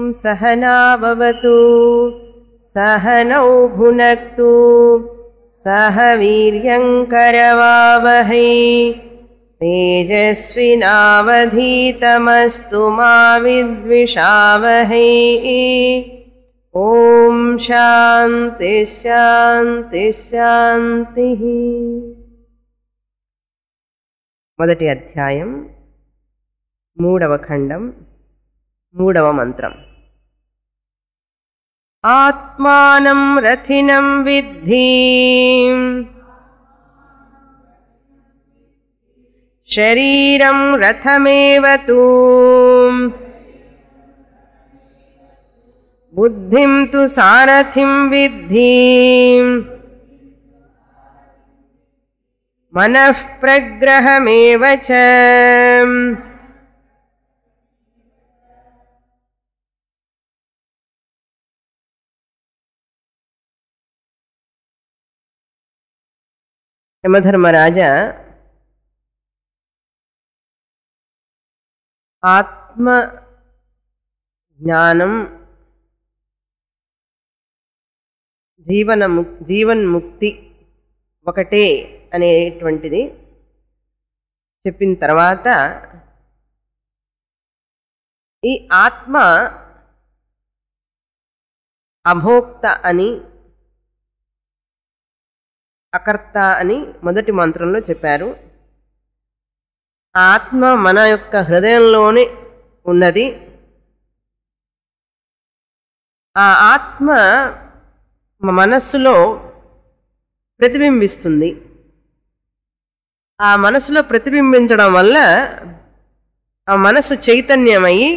सहनाववतु सहनौ भुनक्तु सह वीर्यङ्करवावहै तेजस्विनावधीतमस्तु मा विद्विषावहै ॐ शान्तिः शान्तिः शान्तिः మొదటి అధ్యాయం మూడవ ఖండం మూడవ మంత్రం ఆత్మానం రథినం విద్ధి శరీరం రథమేవ తూ బుద్ధిం తు సారథిం విద్ధి మనః ప్రగ్రహమేవ చ యమధర్మరాజా ఆత్మ జ్ఞానం జీవన జీవన్ముక్తి ఒకటే అనేటువంటిది చెప్పిన తర్వాత ఈ ఆత్మ అభోక్త అని అకర్త అని మొదటి మంత్రంలో చెప్పారు ఆత్మ మన యొక్క హృదయంలోనే ఉన్నది ఆ ఆత్మ మనస్సులో ప్రతిబింబిస్తుంది ఆ మనసులో ప్రతిబింబించడం వల్ల ఆ మనసు చైతన్యమై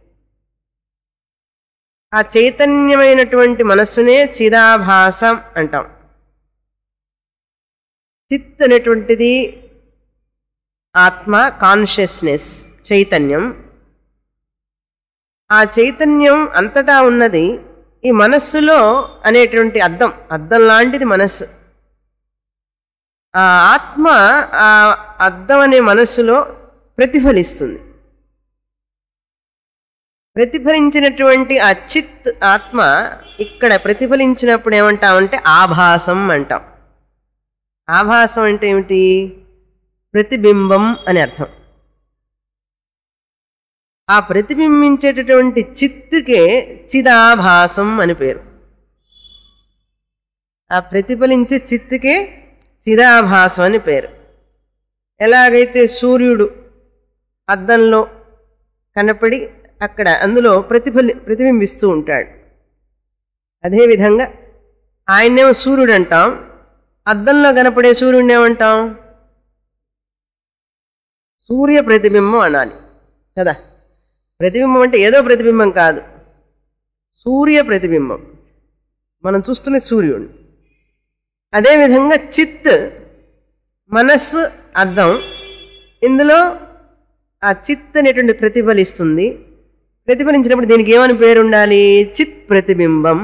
ఆ చైతన్యమైనటువంటి మనస్సునే చిదాభాసం అంటాం చిత్ అనేటువంటిది ఆత్మ కాన్షియస్నెస్ చైతన్యం ఆ చైతన్యం అంతటా ఉన్నది ఈ మనస్సులో అనేటువంటి అద్దం అద్దం లాంటిది మనస్సు ఆ ఆత్మ ఆ అద్దం అనే మనస్సులో ప్రతిఫలిస్తుంది ప్రతిఫలించినటువంటి ఆ చిత్ ఆత్మ ఇక్కడ ప్రతిఫలించినప్పుడు ఏమంటామంటే ఆభాసం అంటాం ఆభాసం అంటే ఏమిటి ప్రతిబింబం అని అర్థం ఆ ప్రతిబింబించేటటువంటి చిత్తుకే చిదాభాసం అని పేరు ఆ ప్రతిఫలించే చిత్తుకే చిదాభాసం అని పేరు ఎలాగైతే సూర్యుడు అద్దంలో కనపడి అక్కడ అందులో ప్రతిఫలి ప్రతిబింబిస్తూ ఉంటాడు అదేవిధంగా ఆయన్నేమో సూర్యుడు అంటాం అద్దంలో కనపడే సూర్యుడిని ఏమంటాం సూర్య ప్రతిబింబం అనాలి కదా ప్రతిబింబం అంటే ఏదో ప్రతిబింబం కాదు సూర్య ప్రతిబింబం మనం చూస్తున్న సూర్యుడు అదేవిధంగా చిత్ మనస్సు అద్దం ఇందులో ఆ చిత్ అనేటువంటి ప్రతిఫలిస్తుంది ప్రతిఫలించినప్పుడు దీనికి ఏమని పేరు ఉండాలి చిత్ ప్రతిబింబం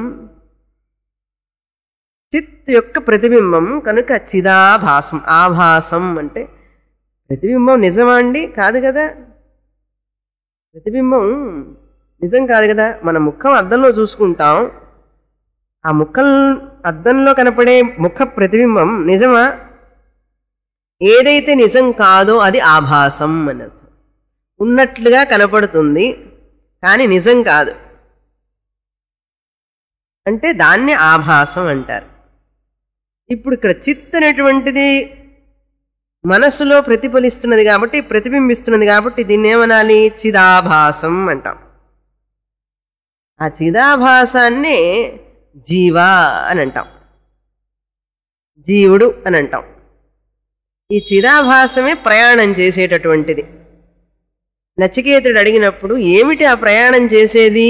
చిత్ యొక్క ప్రతిబింబం కనుక చిదాభాసం ఆభాసం అంటే ప్రతిబింబం నిజమా అండి కాదు కదా ప్రతిబింబం నిజం కాదు కదా మన ముఖం అద్దంలో చూసుకుంటాం ఆ ముఖం అద్దంలో కనపడే ముఖ ప్రతిబింబం నిజమా ఏదైతే నిజం కాదో అది ఆభాసం అన్నది ఉన్నట్లుగా కనపడుతుంది కానీ నిజం కాదు అంటే దాన్ని ఆభాసం అంటారు ఇప్పుడు ఇక్కడ చిత్ అనేటువంటిది మనస్సులో ప్రతిఫలిస్తున్నది కాబట్టి ప్రతిబింబిస్తున్నది కాబట్టి దీన్ని ఏమనాలి చిదాభాసం అంటాం ఆ చిదాభాసాన్ని జీవా అని అంటాం జీవుడు అని అంటాం ఈ చిదాభాసమే ప్రయాణం చేసేటటువంటిది నచికేతుడు అడిగినప్పుడు ఏమిటి ఆ ప్రయాణం చేసేది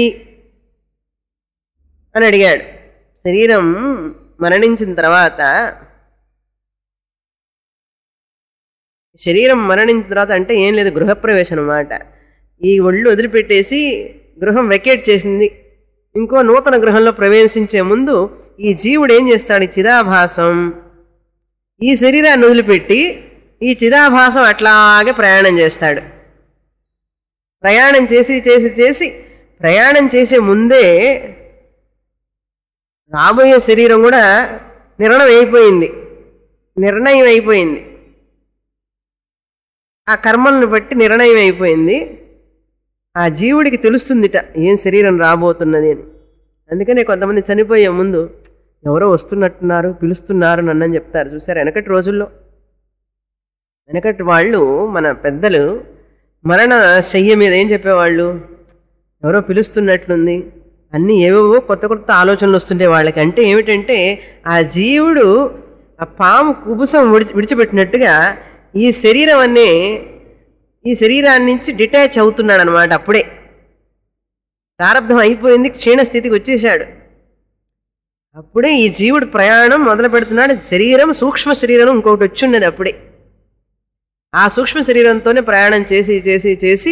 అని అడిగాడు శరీరం మరణించిన తర్వాత శరీరం మరణించిన తర్వాత అంటే ఏం లేదు గృహప్రవేశం అనమాట ఈ ఒళ్ళు వదిలిపెట్టేసి గృహం వెకేట్ చేసింది ఇంకో నూతన గృహంలో ప్రవేశించే ముందు ఈ జీవుడు ఏం చేస్తాడు ఈ చిదాభాసం ఈ శరీరాన్ని వదిలిపెట్టి ఈ చిదాభాసం అట్లాగే ప్రయాణం చేస్తాడు ప్రయాణం చేసి చేసి చేసి ప్రయాణం చేసే ముందే రాబోయే శరీరం కూడా నిర్ణయం అయిపోయింది నిర్ణయం అయిపోయింది ఆ కర్మలను బట్టి నిర్ణయం అయిపోయింది ఆ జీవుడికి తెలుస్తుందిట ఏం శరీరం రాబోతున్నది అని అందుకనే కొంతమంది చనిపోయే ముందు ఎవరో వస్తున్నట్టున్నారు పిలుస్తున్నారు నన్నని చెప్తారు చూసారు వెనకటి రోజుల్లో వెనకటి వాళ్ళు మన పెద్దలు మరణ శయ్య మీద ఏం చెప్పేవాళ్ళు ఎవరో పిలుస్తున్నట్లుంది అన్నీ ఏవేవో కొత్త కొత్త ఆలోచనలు వస్తుండే వాళ్ళకి అంటే ఏమిటంటే ఆ జీవుడు ఆ పాము కుబుసం విడిచి విడిచిపెట్టినట్టుగా ఈ శరీరం అనే ఈ శరీరాన్ని నుంచి డిటాచ్ అవుతున్నాడు అనమాట అప్పుడే ప్రారంధం అయిపోయింది క్షీణ స్థితికి వచ్చేసాడు అప్పుడే ఈ జీవుడు ప్రయాణం మొదలు పెడుతున్నాడు శరీరం సూక్ష్మ శరీరం ఇంకొకటి వచ్చిన్నది అప్పుడే ఆ సూక్ష్మ శరీరంతోనే ప్రయాణం చేసి చేసి చేసి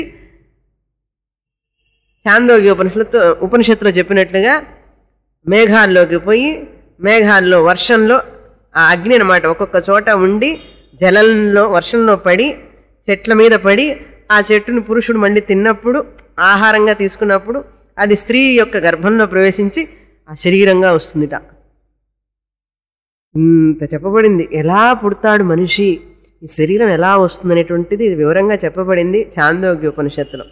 చాందోగ్య ఉపనిషత్తు ఉపనిషత్తులో చెప్పినట్లుగా మేఘాల్లోకి పోయి మేఘాల్లో వర్షంలో ఆ అగ్ని అనమాట ఒక్కొక్క చోట ఉండి జలంలో వర్షంలో పడి చెట్ల మీద పడి ఆ చెట్టుని పురుషుడు మండి తిన్నప్పుడు ఆహారంగా తీసుకున్నప్పుడు అది స్త్రీ యొక్క గర్భంలో ప్రవేశించి ఆ శరీరంగా వస్తుందిట ఇంత చెప్పబడింది ఎలా పుడతాడు మనిషి ఈ శరీరం ఎలా వస్తుంది అనేటువంటిది వివరంగా చెప్పబడింది చాందోగ్య ఉపనిషత్తులో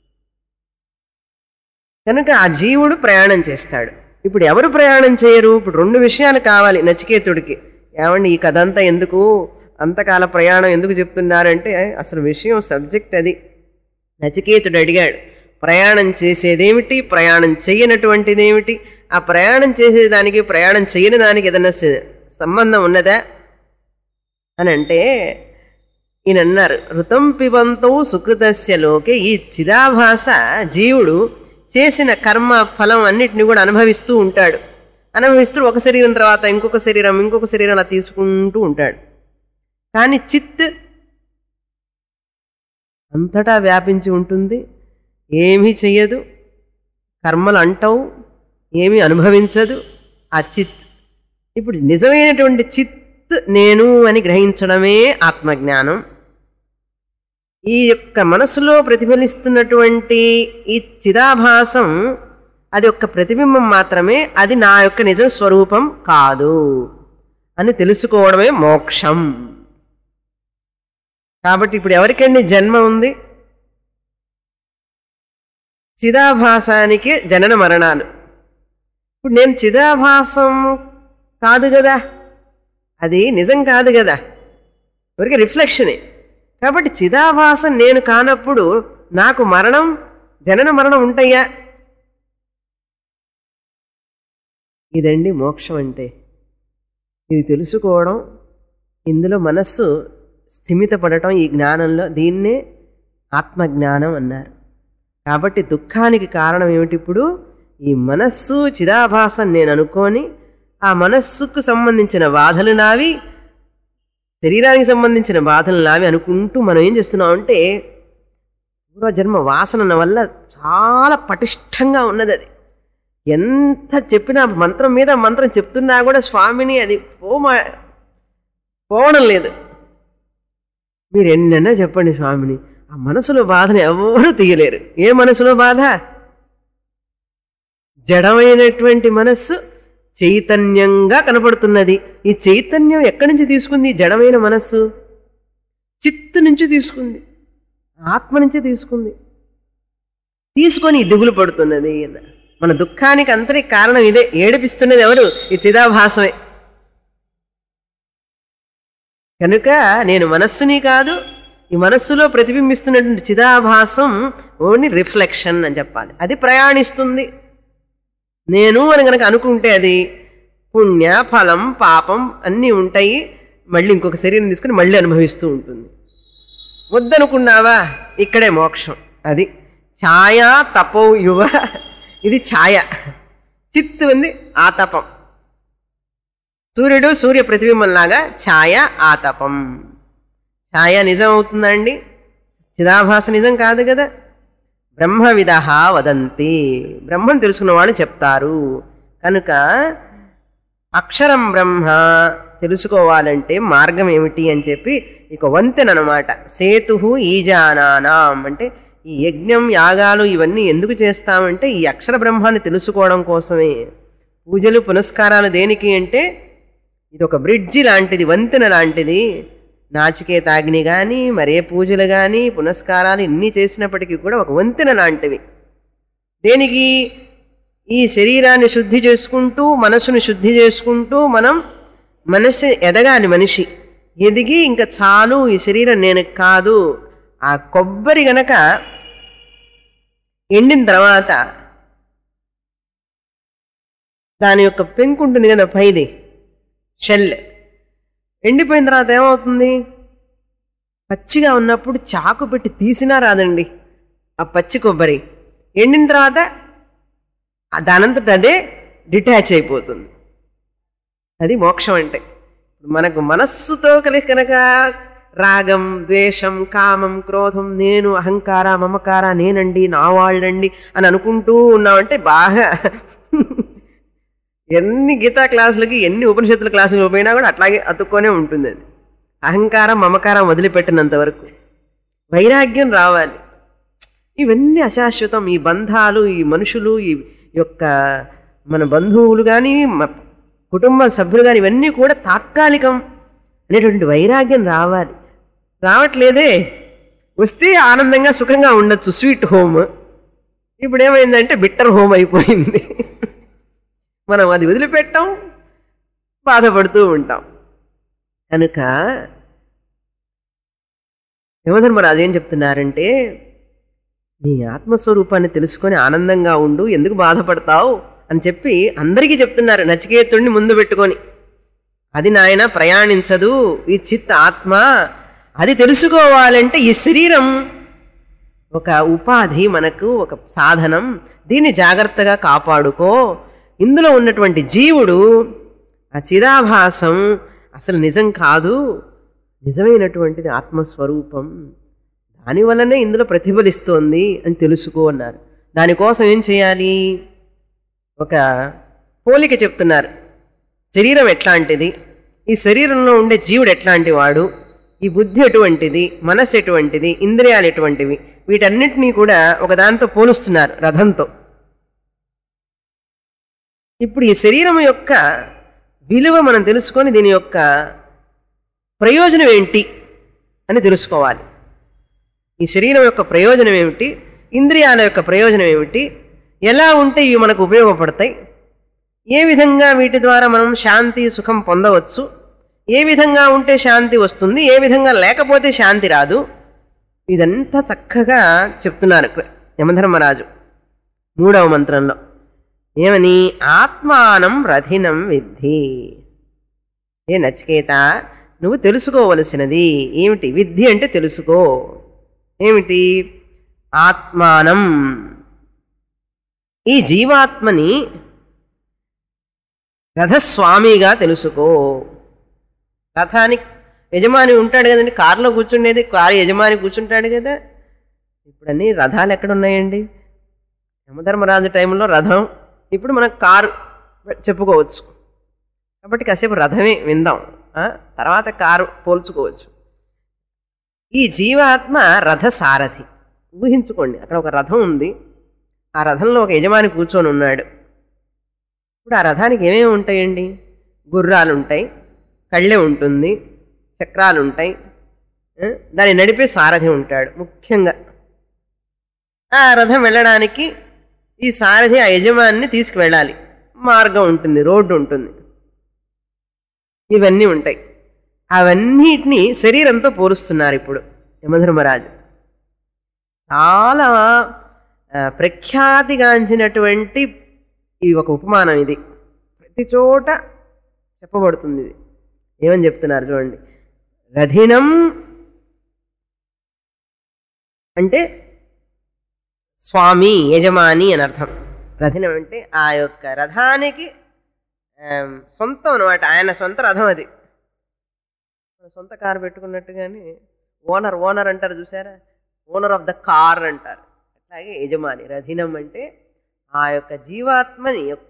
కనుక ఆ జీవుడు ప్రయాణం చేస్తాడు ఇప్పుడు ఎవరు ప్రయాణం చేయరు ఇప్పుడు రెండు విషయాలు కావాలి నచికేతుడికి ఏమండి ఈ కథ అంతా ఎందుకు అంతకాల ప్రయాణం ఎందుకు చెప్తున్నారంటే అసలు విషయం సబ్జెక్ట్ అది నచికేతుడు అడిగాడు ప్రయాణం చేసేదేమిటి ప్రయాణం చేయనటువంటిదేమిటి ఆ ప్రయాణం చేసేదానికి ప్రయాణం చేయని దానికి ఏదైనా స- సంబంధం ఉన్నదా అని అంటే ఈయన అన్నారు ఋతం పిబంతో సుకృతస్య లోకే ఈ చిదాభాస జీవుడు చేసిన కర్మ ఫలం అన్నిటిని కూడా అనుభవిస్తూ ఉంటాడు అనుభవిస్తూ ఒక శరీరం తర్వాత ఇంకొక శరీరం ఇంకొక శరీరం అలా తీసుకుంటూ ఉంటాడు కానీ చిత్ అంతటా వ్యాపించి ఉంటుంది ఏమీ చెయ్యదు కర్మలు అంటవు ఏమీ అనుభవించదు ఆ చిత్ ఇప్పుడు నిజమైనటువంటి చిత్ నేను అని గ్రహించడమే ఆత్మజ్ఞానం ఈ యొక్క మనసులో ప్రతిఫలిస్తున్నటువంటి ఈ చిదాభాసం అది ఒక్క ప్రతిబింబం మాత్రమే అది నా యొక్క నిజ స్వరూపం కాదు అని తెలుసుకోవడమే మోక్షం కాబట్టి ఇప్పుడు ఎవరికండి జన్మ ఉంది చిదాభాసానికి జనన మరణాలు ఇప్పుడు నేను చిదాభాసం కాదు కదా అది నిజం కాదు కదా ఎవరికి రిఫ్లెక్షనే కాబట్టి చిదాభాసం నేను కానప్పుడు నాకు మరణం జనన మరణం ఉంటాయా ఇదండి మోక్షం అంటే ఇది తెలుసుకోవడం ఇందులో మనస్సు స్థిమితపడటం ఈ జ్ఞానంలో దీన్నే ఆత్మజ్ఞానం అన్నారు కాబట్టి దుఃఖానికి కారణం ఏమిటి ఇప్పుడు ఈ మనస్సు చిదాభాసం నేను అనుకొని ఆ మనస్సుకు సంబంధించిన బాధలు నావి శరీరానికి సంబంధించిన బాధలు నావి అనుకుంటూ మనం ఏం చేస్తున్నాం అంటే పూర్వజన్మ వాసన వల్ల చాలా పటిష్టంగా ఉన్నది అది ఎంత చెప్పినా మంత్రం మీద మంత్రం చెప్తున్నా కూడా స్వామిని అది పోమ పోవడం లేదు మీరు ఎన్నైనా చెప్పండి స్వామిని ఆ మనసులో బాధను ఎవరు తీయలేరు ఏ మనసులో బాధ జడమైనటువంటి మనస్సు చైతన్యంగా కనపడుతున్నది ఈ చైతన్యం ఎక్కడి నుంచి తీసుకుంది ఈ జడమైన మనస్సు చిత్తు నుంచి తీసుకుంది ఆత్మ నుంచి తీసుకుంది తీసుకొని దిగులు పడుతున్నది అన్న మన దుఃఖానికి అంతరికి కారణం ఇదే ఏడిపిస్తున్నది ఎవరు ఈ చిదాభాసమే కనుక నేను మనస్సుని కాదు ఈ మనస్సులో ప్రతిబింబిస్తున్నటువంటి చిదాభాసం ఓన్లీ రిఫ్లెక్షన్ అని చెప్పాలి అది ప్రయాణిస్తుంది నేను అని కనుక అనుకుంటే అది పుణ్య ఫలం పాపం అన్నీ ఉంటాయి మళ్ళీ ఇంకొక శరీరం తీసుకుని మళ్ళీ అనుభవిస్తూ ఉంటుంది వద్దనుకున్నావా ఇక్కడే మోక్షం అది ఛాయ తపో యువ ఇది ఛాయ చిత్తు ఉంది ఆతపం సూర్యుడు సూర్య ప్రతిబింబంలాగా ఛాయ ఆతపం ఛాయ నిజం అవుతుందండి చిదాభాస నిజం కాదు కదా బ్రహ్మవిద వదంతి బ్రహ్మం తెలుసుకున్న వాళ్ళు చెప్తారు కనుక అక్షరం బ్రహ్మ తెలుసుకోవాలంటే మార్గం ఏమిటి అని చెప్పి ఇక వంతెన అనమాట సేతు ఈజానానాం అంటే ఈ యజ్ఞం యాగాలు ఇవన్నీ ఎందుకు చేస్తామంటే ఈ అక్షర బ్రహ్మాన్ని తెలుసుకోవడం కోసమే పూజలు పునస్కారాలు దేనికి అంటే ఇది ఒక బ్రిడ్జి లాంటిది వంతెన లాంటిది నాచికేతాగ్ని కానీ మరే పూజలు కానీ పునస్కారాలు ఇన్ని చేసినప్పటికీ కూడా ఒక వంతెన లాంటివి దేనికి ఈ శరీరాన్ని శుద్ధి చేసుకుంటూ మనసును శుద్ధి చేసుకుంటూ మనం మనస్సు ఎదగాలి మనిషి ఎదిగి ఇంకా చాలు ఈ శరీరం నేను కాదు ఆ కొబ్బరి గనక ఎండిన తర్వాత దాని యొక్క పెంకు ఉంటుంది కదా పైది షెల్ ఎండిపోయిన తర్వాత ఏమవుతుంది పచ్చిగా ఉన్నప్పుడు చాకు పెట్టి తీసినా రాదండి ఆ పచ్చి కొబ్బరి ఎండిన తర్వాత ఆ దానంతట అదే డిటాచ్ అయిపోతుంది అది మోక్షం అంటే మనకు మనస్సుతో కలిసి కనుక రాగం ద్వేషం కామం క్రోధం నేను అహంకార మమకార నేనండి నా వాళ్ళండి అని అనుకుంటూ ఉన్నామంటే బాగా ఎన్ని గీతా క్లాసులకి ఎన్ని ఉపనిషత్తుల క్లాసులు పోయినా కూడా అట్లాగే అతుక్కొనే ఉంటుంది అది అహంకారం మమకారం వదిలిపెట్టినంత వరకు వైరాగ్యం రావాలి ఇవన్నీ అశాశ్వతం ఈ బంధాలు ఈ మనుషులు ఈ యొక్క మన బంధువులు కానీ కుటుంబ సభ్యులు కానీ ఇవన్నీ కూడా తాత్కాలికం అనేటువంటి వైరాగ్యం రావాలి రావట్లేదే వస్తే ఆనందంగా సుఖంగా ఉండొచ్చు స్వీట్ హోమ్ ఇప్పుడు ఏమైందంటే బిట్టర్ హోమ్ అయిపోయింది మనం అది వదిలిపెట్టాం బాధపడుతూ ఉంటాం కనుక యమధర్మరాజు ఏం చెప్తున్నారంటే నీ ఆత్మస్వరూపాన్ని తెలుసుకొని ఆనందంగా ఉండు ఎందుకు బాధపడతావు అని చెప్పి అందరికీ చెప్తున్నారు నచికేతుడిని ముందు పెట్టుకొని అది నాయన ప్రయాణించదు ఈ చిత్ ఆత్మ అది తెలుసుకోవాలంటే ఈ శరీరం ఒక ఉపాధి మనకు ఒక సాధనం దీన్ని జాగ్రత్తగా కాపాడుకో ఇందులో ఉన్నటువంటి జీవుడు ఆ చిదాభాసం అసలు నిజం కాదు నిజమైనటువంటిది ఆత్మస్వరూపం దానివల్లనే ఇందులో ప్రతిఫలిస్తోంది అని తెలుసుకో అన్నారు దానికోసం ఏం చేయాలి ఒక పోలిక చెప్తున్నారు శరీరం ఎట్లాంటిది ఈ శరీరంలో ఉండే జీవుడు ఎట్లాంటి వాడు ఈ బుద్ధి ఎటువంటిది మనస్సు ఎటువంటిది ఇంద్రియాలు ఎటువంటివి వీటన్నిటినీ కూడా ఒకదానితో పోలుస్తున్నారు రథంతో ఇప్పుడు ఈ శరీరం యొక్క విలువ మనం తెలుసుకొని దీని యొక్క ప్రయోజనం ఏంటి అని తెలుసుకోవాలి ఈ శరీరం యొక్క ప్రయోజనం ఏమిటి ఇంద్రియాల యొక్క ప్రయోజనం ఏమిటి ఎలా ఉంటే ఇవి మనకు ఉపయోగపడతాయి ఏ విధంగా వీటి ద్వారా మనం శాంతి సుఖం పొందవచ్చు ఏ విధంగా ఉంటే శాంతి వస్తుంది ఏ విధంగా లేకపోతే శాంతి రాదు ఇదంతా చక్కగా చెప్తున్నారు యమధర్మరాజు మూడవ మంత్రంలో ఏమని ఆత్మానం రథినం విద్ధి ఏ నచికేత నువ్వు తెలుసుకోవలసినది ఏమిటి విద్ధి అంటే తెలుసుకో ఏమిటి ఆత్మానం ఈ జీవాత్మని రథస్వామిగా తెలుసుకో రథానికి యజమాని ఉంటాడు కదండి కారులో కూర్చుండేది కారు యజమాని కూర్చుంటాడు కదా ఇప్పుడన్నీ రథాలు ఎక్కడున్నాయండి యమధర్మరాజు టైంలో రథం ఇప్పుడు మనకు కారు చెప్పుకోవచ్చు కాబట్టి కాసేపు రథమే విందాం ఆ? తర్వాత కారు పోల్చుకోవచ్చు ఈ జీవాత్మ రథ సారథి ఊహించుకోండి అక్కడ ఒక రథం ఉంది ఆ రథంలో ఒక యజమాని కూర్చొని ఉన్నాడు ఇప్పుడు ఆ రథానికి ఏమేమి ఉంటాయండి గుర్రాలు ఉంటాయి కళ్ళె ఉంటుంది చక్రాలు ఉంటాయి ఆ? దాన్ని నడిపే సారథి ఉంటాడు ముఖ్యంగా ఆ రథం వెళ్ళడానికి ఈ సారథి ఆ యజమానిని తీసుకువెళ్ళాలి మార్గం ఉంటుంది రోడ్డు ఉంటుంది ఇవన్నీ ఉంటాయి అవన్నిటిని శరీరంతో పోలుస్తున్నారు ఇప్పుడు యమధర్మరాజు చాలా ఆ, ప్రఖ్యాతిగాంచినటువంటి ఈ ఒక ఉపమానం ఇది ప్రతి చోట చెప్పబడుతుంది ఇది ఏమని చెప్తున్నారు చూడండి రథినం అంటే స్వామి యజమాని అని అర్థం రథినం అంటే ఆ యొక్క రథానికి ఆమ్, సొంతం అనమాట ఆయన సొంత రథం అది మన సొంత కారు పెట్టుకున్నట్టుగానే ఓనర్ ఓనర్ అంటారు చూసారా ఓనర్ ఆఫ్ ద కార్ అంటారు అట్లాగే యజమాని రథినం అంటే ఆ యొక్క జీవాత్మని యొక్క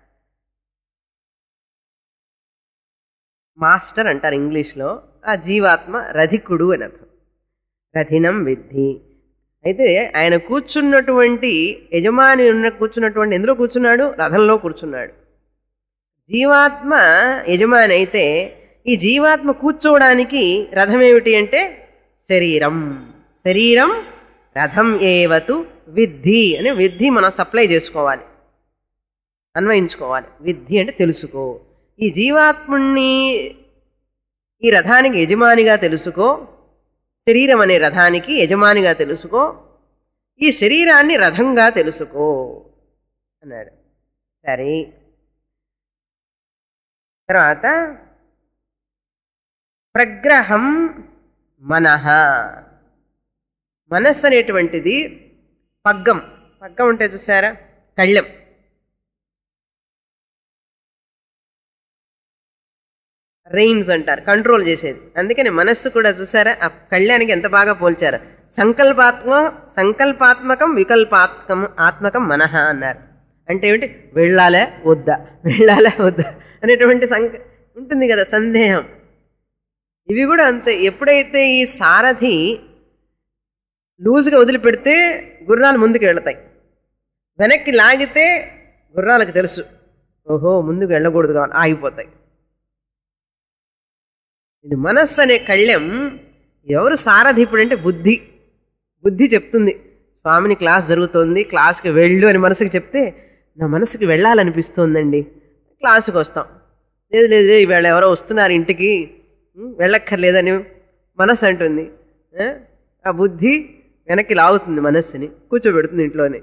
మాస్టర్ అంటారు ఇంగ్లీష్లో ఆ జీవాత్మ రధికుడు అని అర్థం రథినం విద్ధి అయితే ఆయన కూర్చున్నటువంటి యజమాని ఉన్న కూర్చున్నటువంటి ఎందులో కూర్చున్నాడు రథంలో కూర్చున్నాడు జీవాత్మ యజమాని అయితే ఈ జీవాత్మ కూర్చోవడానికి రథం ఏమిటి అంటే శరీరం శరీరం రథం ఏవతు విద్ధి అని విద్ధి మనం సప్లై చేసుకోవాలి అన్వయించుకోవాలి విద్ధి అంటే తెలుసుకో ఈ జీవాత్ముణ్ణి ఈ రథానికి యజమానిగా తెలుసుకో శరీరం అనే రథానికి యజమానిగా తెలుసుకో ఈ శరీరాన్ని రథంగా తెలుసుకో అన్నాడు సరే తర్వాత ప్రగ్రహం మనహ మనస్సు అనేటువంటిది పగ్గం పగ్గం ఉంటే చూసారా కళ్ళెం రెయిన్స్ అంటారు కంట్రోల్ చేసేది అందుకని మనస్సు కూడా చూసారా ఆ కళ్యాణికి ఎంత బాగా పోల్చారు సంకల్పాత్మ సంకల్పాత్మకం వికల్పాత్మకం ఆత్మకం మనహ అన్నారు అంటే ఏమిటి వెళ్ళాలా వద్దా వెళ్ళాలా వద్దా అనేటువంటి సంక ఉంటుంది కదా సందేహం ఇవి కూడా అంతే ఎప్పుడైతే ఈ సారథి లూజ్గా వదిలిపెడితే గుర్రాలు ముందుకు వెళతాయి వెనక్కి లాగితే గుర్రాలకు తెలుసు ఓహో ముందుకు వెళ్ళకూడదు కావాలి ఆగిపోతాయి ఇది మనస్సు అనే కళ్ళెం ఎవరు సారథి ఇప్పుడు అంటే బుద్ధి బుద్ధి చెప్తుంది స్వామిని క్లాస్ జరుగుతోంది క్లాస్కి వెళ్ళు అని మనసుకి చెప్తే నా మనసుకి వెళ్ళాలనిపిస్తోందండి క్లాసుకి వస్తాం లేదు లేదు ఇవాళ ఎవరో వస్తున్నారు ఇంటికి ఉం, వెళ్ళక్కర్లేదని మనస్సు అంటుంది ఆ? ఆ బుద్ధి వెనక్కి లాగుతుంది మనస్సుని కూర్చోబెడుతుంది ఇంట్లోనే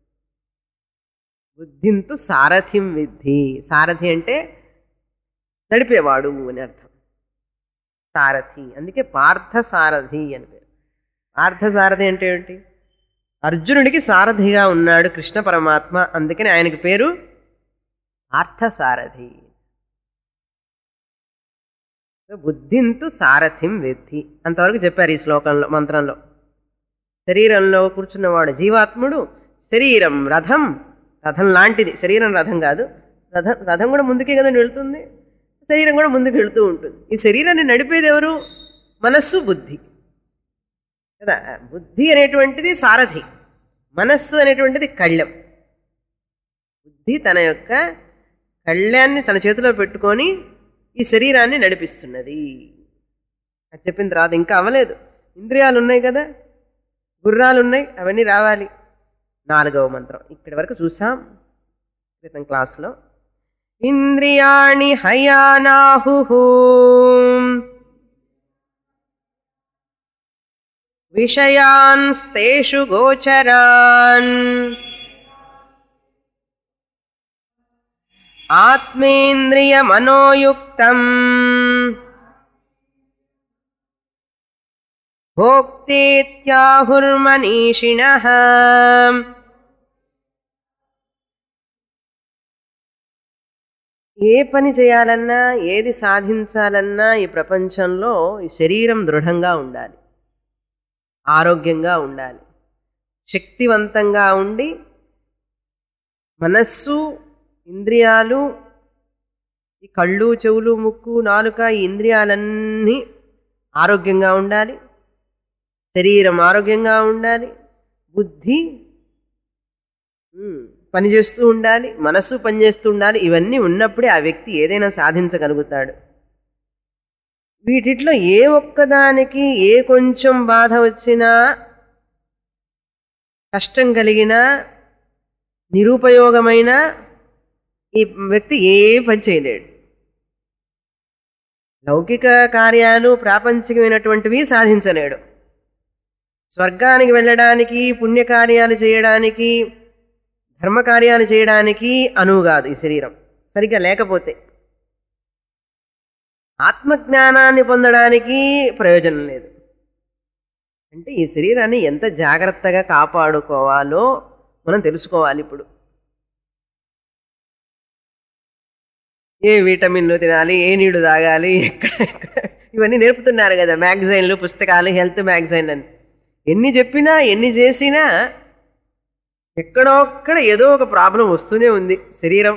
బుద్ధింతు సారథిం విద్ధి సారథి అంటే నడిపేవాడు అని అర్థం సారథి అందుకే పార్థసారథి అని పేరు పార్థసారథి అంటే ఏంటి అర్జునుడికి సారథిగా ఉన్నాడు కృష్ణ పరమాత్మ అందుకని ఆయనకి పేరు పార్థసారథి బుద్ధింతు సారథిం వెత్తి అంతవరకు చెప్పారు ఈ శ్లోకంలో మంత్రంలో శరీరంలో కూర్చున్నవాడు జీవాత్ముడు శరీరం రథం రథం లాంటిది శరీరం రథం కాదు రథం రథం కూడా ముందుకే కదా వెళ్తుంది శరీరం కూడా ముందుకు వెళుతూ ఉంటుంది ఈ శరీరాన్ని నడిపేది ఎవరు మనస్సు బుద్ధి కదా బుద్ధి అనేటువంటిది సారథి మనస్సు అనేటువంటిది కళ్ళెం బుద్ధి తన యొక్క కళ్యాన్ని తన చేతిలో పెట్టుకొని ఈ శరీరాన్ని నడిపిస్తున్నది అది చెప్పిన తర్వాత ఇంకా అవ్వలేదు ఇంద్రియాలు ఉన్నాయి కదా గుర్రాలు ఉన్నాయి అవన్నీ రావాలి నాలుగవ మంత్రం ఇక్కడి వరకు చూసాం క్రితం క్లాస్లో ఇంద్రియాణి హయానాహు విషయాన్స్తేషు గోచరాన్ ఆత్మేంద్రియమనోయుక్తం భోక్తేత్యాహుర్మనీషిణ ఏ పని చేయాలన్నా ఏది సాధించాలన్నా ఈ ప్రపంచంలో ఈ శరీరం దృఢంగా ఉండాలి ఆరోగ్యంగా ఉండాలి శక్తివంతంగా ఉండి మనస్సు ఇంద్రియాలు ఈ కళ్ళు చెవులు ముక్కు నాలుక ఈ ఇంద్రియాలన్నీ ఆరోగ్యంగా ఉండాలి శరీరం ఆరోగ్యంగా ఉండాలి బుద్ధి ఉమ్, పనిచేస్తూ ఉండాలి మనస్సు పనిచేస్తూ ఉండాలి ఇవన్నీ ఉన్నప్పుడే ఆ వ్యక్తి ఏదైనా సాధించగలుగుతాడు వీటిట్లో ఏ ఒక్కదానికి ఏ కొంచెం బాధ వచ్చినా కష్టం కలిగినా నిరుపయోగమైన ఈ వ్యక్తి ఏ పని చేయలేడు లౌకిక కార్యాలు ప్రాపంచికమైనటువంటివి సాధించలేడు స్వర్గానికి వెళ్ళడానికి పుణ్యకార్యాలు చేయడానికి ధర్మకార్యాలు చేయడానికి అనువు కాదు ఈ శరీరం సరిగ్గా లేకపోతే ఆత్మజ్ఞానాన్ని పొందడానికి ప్రయోజనం లేదు అంటే ఈ శరీరాన్ని ఎంత జాగ్రత్తగా కాపాడుకోవాలో మనం తెలుసుకోవాలి ఇప్పుడు ఏ విటమిన్లు తినాలి ఏ నీళ్లు తాగాలి ఎక్కడ ఎక్కడ ఇవన్నీ నేర్పుతున్నారు కదా మ్యాగజైన్లు పుస్తకాలు హెల్త్ మ్యాగజైన్లు అని ఎన్ని చెప్పినా ఎన్ని చేసినా ఎక్కడొక్కడ ఏదో ఒక ప్రాబ్లం వస్తూనే ఉంది శరీరం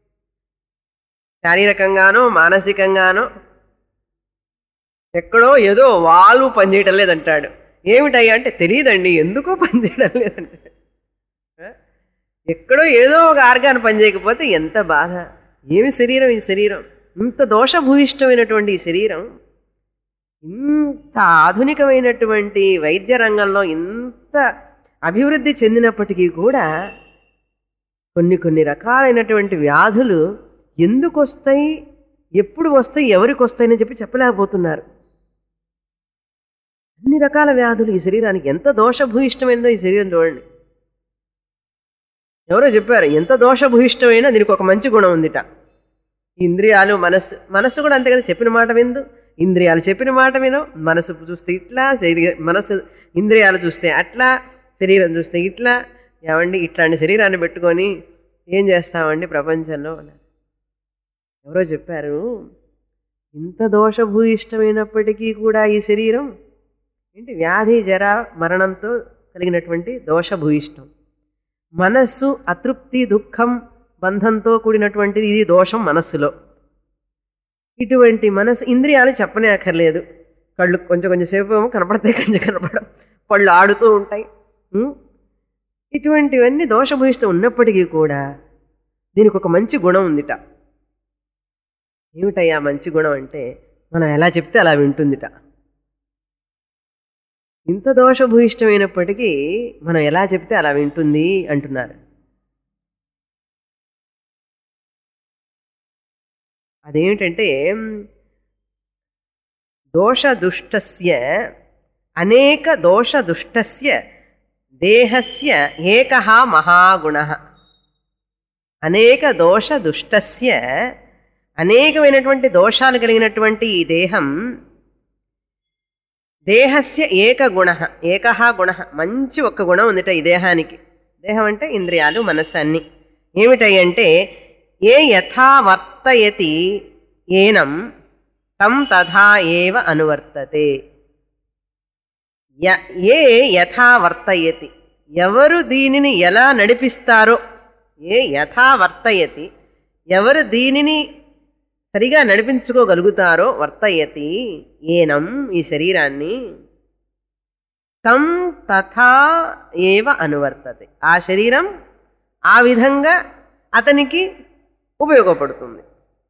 శారీరకంగానో మానసికంగానో ఎక్కడో ఏదో వాల్వ్ పనిచేయటం లేదంటాడు ఏమిటయ్యా అంటే తెలియదండి ఎందుకో పనిచేయడం లేదంటే ఆ? ఎక్కడో ఏదో ఒక ఆర్గాన్ పనిచేయకపోతే ఎంత బాధ ఏమి శరీరం ఈ శరీరం ఇంత దోషభూయిష్టమైనటువంటి ఈ శరీరం ఇంత ఆధునికమైనటువంటి వైద్య రంగంలో ఇంత అభివృద్ధి చెందినప్పటికీ కూడా కొన్ని కొన్ని రకాలైనటువంటి వ్యాధులు ఎందుకు వస్తాయి ఎప్పుడు వస్తాయి ఎవరికి వస్తాయని చెప్పి చెప్పలేకపోతున్నారు అన్ని రకాల వ్యాధులు ఈ శరీరానికి ఎంత దోషభూయిష్టమైనదో ఈ శరీరం చూడండి ఎవరో చెప్పారు ఎంత దోషభూయిష్టమైనా దీనికి ఒక మంచి గుణం ఉందిట ఇంద్రియాలు మనస్సు మనస్సు కూడా అంతే కదా చెప్పిన మాట విందు ఇంద్రియాలు చెప్పిన మాట విను మనసు చూస్తే ఇట్లా శరీర మనసు ఇంద్రియాలు చూస్తే అట్లా శరీరం చూస్తే ఇట్లా ఏమండి ఇట్లాంటి శరీరాన్ని పెట్టుకొని ఏం చేస్తామండి ప్రపంచంలో అన్నారు. ఎవరో చెప్పారు ఇంత దోషభూయిష్టమైనప్పటికీ కూడా ఈ శరీరం ఏంటి వ్యాధి జర మరణంతో కలిగినటువంటి దోషభూయిష్టం మనస్సు అతృప్తి దుఃఖం బంధంతో కూడినటువంటిది ఇది దోషం మనస్సులో ఇటువంటి మనసు ఇంద్రియాలు చెప్పనే అక్కర్లేదు కళ్ళు కొంచెం కొంచెం సేపు ఏమో కనపడతాయి కొంచెం కనపడం పళ్ళు ఆడుతూ ఉంటాయి ఉం? ఇటువంటివన్నీ దోషభూయిష్టం ఉన్నప్పటికీ కూడా దీనికి ఒక మంచి గుణం ఉందిట ఏమిటయ్యా మంచి గుణం అంటే మనం ఎలా చెప్తే అలా వింటుందిట ఇంత దోషభూయిష్టమైనప్పటికీ మనం ఎలా చెప్తే అలా వింటుంది అంటున్నారు అదేమిటంటే దోషదుష్టస్య అనేక దోషదుష్టస్య దేహస్య ఏక మహాగుణ అనేక దోషదుష్టస్య అనేకమైనటువంటి దోషాలు కలిగినటువంటి ఈ దేహం దేహస్య ఏక గుణ ఏక గుణ మంచి ఒక్క గుణం ఉందిట ఈ దేహానికి దేహం అంటే ఇంద్రియాలు మనస్సు అన్ని ఏమిటంటే ఏ యథా వర్తయతి ఏనం తం తథా ఏవ అనువర్తతే య- ఏ యథా వర్తయతి ఎవరు దీనిని ఎలా నడిపిస్తారో ఏ యథా వర్తయతి ఎవరు దీనిని సరిగా నడిపించుకోగలుగుతారో వర్తయతి ఏనం ఈ శరీరాన్ని తం తథా ఏవ అనువర్తతే ఆ శరీరం ఆ విధంగా అతనికి ఉపయోగపడుతుంది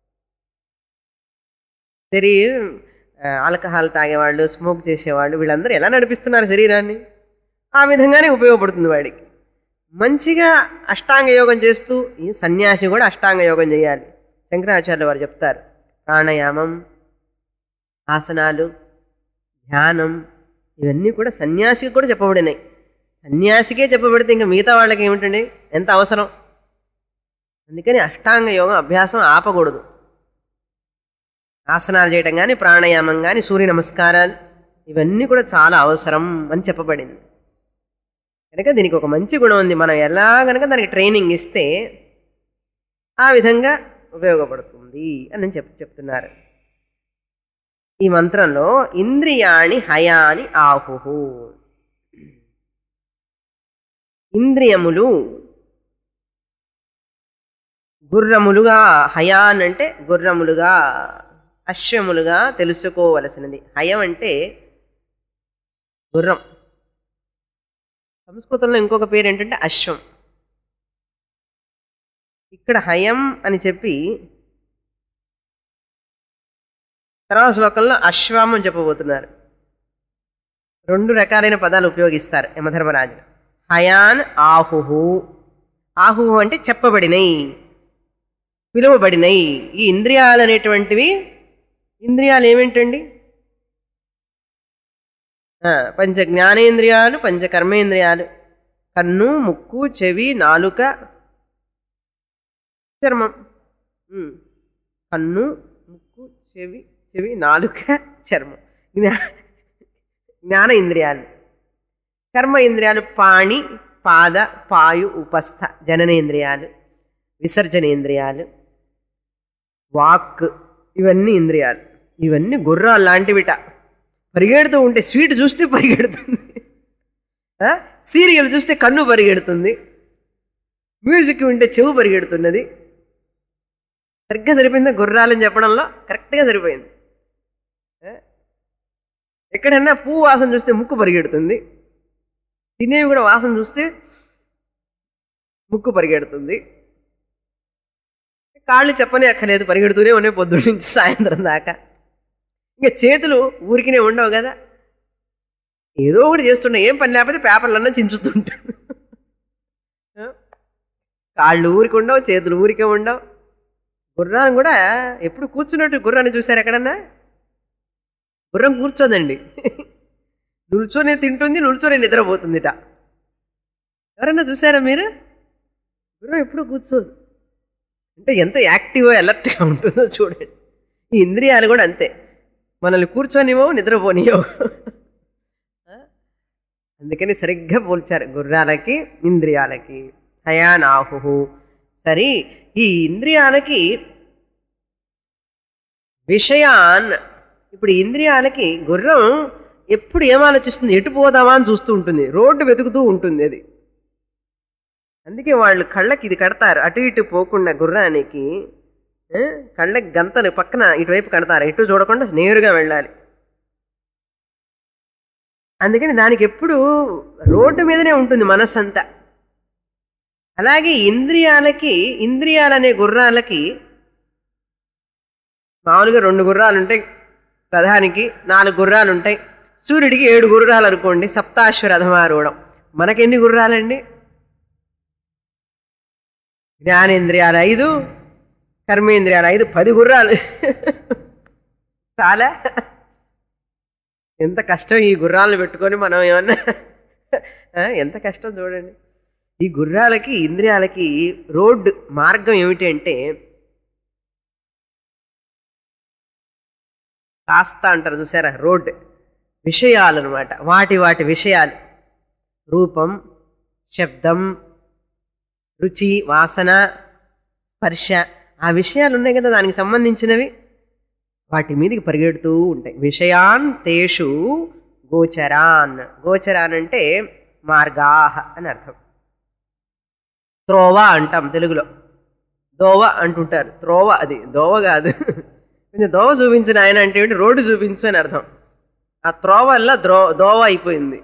శరీ ఆల్కహాల్ తాగేవాళ్ళు స్మోక్ చేసేవాళ్ళు వీళ్ళందరూ ఎలా నడిపిస్తున్నారు శరీరాన్ని ఆ విధంగానే ఉపయోగపడుతుంది వాడికి మంచిగా అష్టాంగ యోగం చేస్తూ ఈ సన్యాసి కూడా అష్టాంగ యోగం చేయాలి శంకరాచార్య వారు చెప్తారు ప్రాణాయామం ఆసనాలు ధ్యానం ఇవన్నీ కూడా సన్యాసికి కూడా చెప్పబడినాయి సన్యాసికే చెప్పబడితే ఇంకా మిగతా వాళ్ళకి ఏమిటండి ఎంత అవసరం అందుకని అష్టాంగ యోగం అభ్యాసం ఆపకూడదు ఆసనాలు చేయటం కానీ ప్రాణాయామం కానీ సూర్య నమస్కారాలు ఇవన్నీ కూడా చాలా అవసరం అని చెప్పబడింది కనుక దీనికి ఒక మంచి గుణం ఉంది మనం ఎలా కనుక దానికి ట్రైనింగ్ ఇస్తే ఆ విధంగా ఉపయోగపడుతుంది అని చెప్ చెప్తున్నారు ఈ మంత్రంలో ఇంద్రియాణి హయాని ఆహుహు ఇంద్రియములు గుర్రములుగా హయాన్ అంటే గుర్రములుగా అశ్వములుగా తెలుసుకోవలసినది హయం అంటే గుర్రం సంస్కృతంలో ఇంకొక పేరు ఏంటంటే అశ్వం ఇక్కడ హయం అని చెప్పి తర్వాత శ్లోకంలో అశ్వం అని చెప్పబోతున్నారు రెండు రకాలైన పదాలు ఉపయోగిస్తారు యమధర్మరాజు హయాన్ ఆహుహు ఆహుహు అంటే చెప్పబడినయి పిలువబడినయి ఈ ఇంద్రియాలు అనేటువంటివి ఇంద్రియాలు ఏమేంటండి ఆ, పంచ జ్ఞానేంద్రియాలు పంచ కర్మేంద్రియాలు కన్ను ముక్కు చెవి నాలుక చర్మం ఉమ్. కన్ను ముక్కు చెవి చెవి నాలుక చర్మం జ్ఞా జ్ఞాన ఇంద్రియాలు కర్మ ఇంద్రియాలు పాణి పాద పాయు ఉపస్థ జననేంద్రియాలు విసర్జనేంద్రియాలు వాక్ ఇవన్నీ ఇంద్రియాలు ఇవన్నీ గుర్రాలు లాంటివిట పరిగెడుతూ ఉంటే స్వీట్ చూస్తే పరిగెడుతుంది ఆ? సీరియల్ చూస్తే కన్ను పరిగెడుతుంది మ్యూజిక్ వింటే చెవు పరిగెడుతున్నది సరిగ్గా సరిపోయిందా గుర్రాలని చెప్పడంలో కరెక్ట్గా సరిపోయింది ఆ? ఎక్కడన్నా పువ్వు వాసన చూస్తే ముక్కు పరిగెడుతుంది తినేవి కూడా వాసన చూస్తే ముక్కు పరిగెడుతుంది కాళ్ళు చెప్పనే అక్కర్లేదు పరిగెడుతూనే ఉన్నాయి పొద్దున్న నుంచి సాయంత్రం దాకా ఇంకా చేతులు ఊరికినే ఉండవు కదా ఏదో ఒకటి చేస్తుండే ఏం పని లేకపోతే పేపర్లన్నా చించుతుంటాను కాళ్ళు ఊరికి ఉండవు చేతులు ఊరికే ఉండవు గుర్రాన్ని కూడా ఎప్పుడు కూర్చున్నట్టు గుర్రాన్ని చూసారు ఎక్కడన్నా గుర్రం కూర్చోదండి నిల్చొని తింటుంది నిల్చొని నిద్రపోతుందిట ఎవరన్నా చూసారా మీరు గుర్రం ఎప్పుడు కూర్చోదు అంటే ఎంత యాక్టివ్ అలర్ట్గా ఉంటుందో చూడండి ఈ ఇంద్రియాలు కూడా అంతే మనల్ని కూర్చొనివో నిద్రపోనియో అందుకని సరిగ్గా పోల్చారు గుర్రాలకి ఇంద్రియాలకి హయానాహు సరి ఈ ఇంద్రియాలకి విషయాన్ ఇప్పుడు ఇంద్రియాలకి గుర్రం ఎప్పుడు ఏం ఆలోచిస్తుంది ఎటు పోదామా అని చూస్తూ ఉంటుంది రోడ్డు వెతుకుతూ ఉంటుంది అది అందుకే వాళ్ళు కళ్ళకి ఇది కడతారు అటు ఇటు పోకుండా గుర్రానికి ఆ, కళ్ళకి గంతలు పక్కన ఇటువైపు కడతారు ఇటు చూడకుండా నేరుగా వెళ్ళాలి అందుకని దానికి ఎప్పుడు రోడ్డు మీదనే ఉంటుంది మనస్సంతా అలాగే ఇంద్రియాలకి ఇంద్రియాలనే గుర్రాలకి మామూలుగా రెండు గుర్రాలు ఉంటాయి ప్రధానికి నాలుగు గుర్రాలు ఉంటాయి సూర్యుడికి ఏడు గుర్రాలు అనుకోండి సప్తాశ్వరథమారూఢం మనకెన్ని గుర్రాలండి జ్ఞానేంద్రియాలు ఐదు కర్మేంద్రియాలు ఐదు పది గుర్రాలు చాలా ఎంత కష్టం ఈ గుర్రాలను పెట్టుకొని మనం ఏమన్నా ఆ, ఎంత కష్టం చూడండి ఈ గుర్రాలకి ఇంద్రియాలకి రోడ్డు మార్గం ఏమిటి అంటే కాస్త అంటారు చూసారా రోడ్ విషయాలు అనమాట వాటి వాటి విషయాలు రూపం శబ్దం రుచి వాసన స్పర్శ ఆ విషయాలు ఉన్నాయి కదా దానికి సంబంధించినవి వాటి మీదకి పరిగెడుతూ ఉంటాయి విషయాన్ తేషు గోచరాన్ గోచరాన్ అంటే మార్గాహ అని అర్థం త్రోవ అంటాం తెలుగులో దోవ అంటుంటారు త్రోవ అది దోవ కాదు కొంచెం దోవ చూపించిన ఆయన అంటే ఏంటి రోడ్డు చూపించు అని అర్థం ఆ త్రోవ వల్ల ద్రో దోవ అయిపోయింది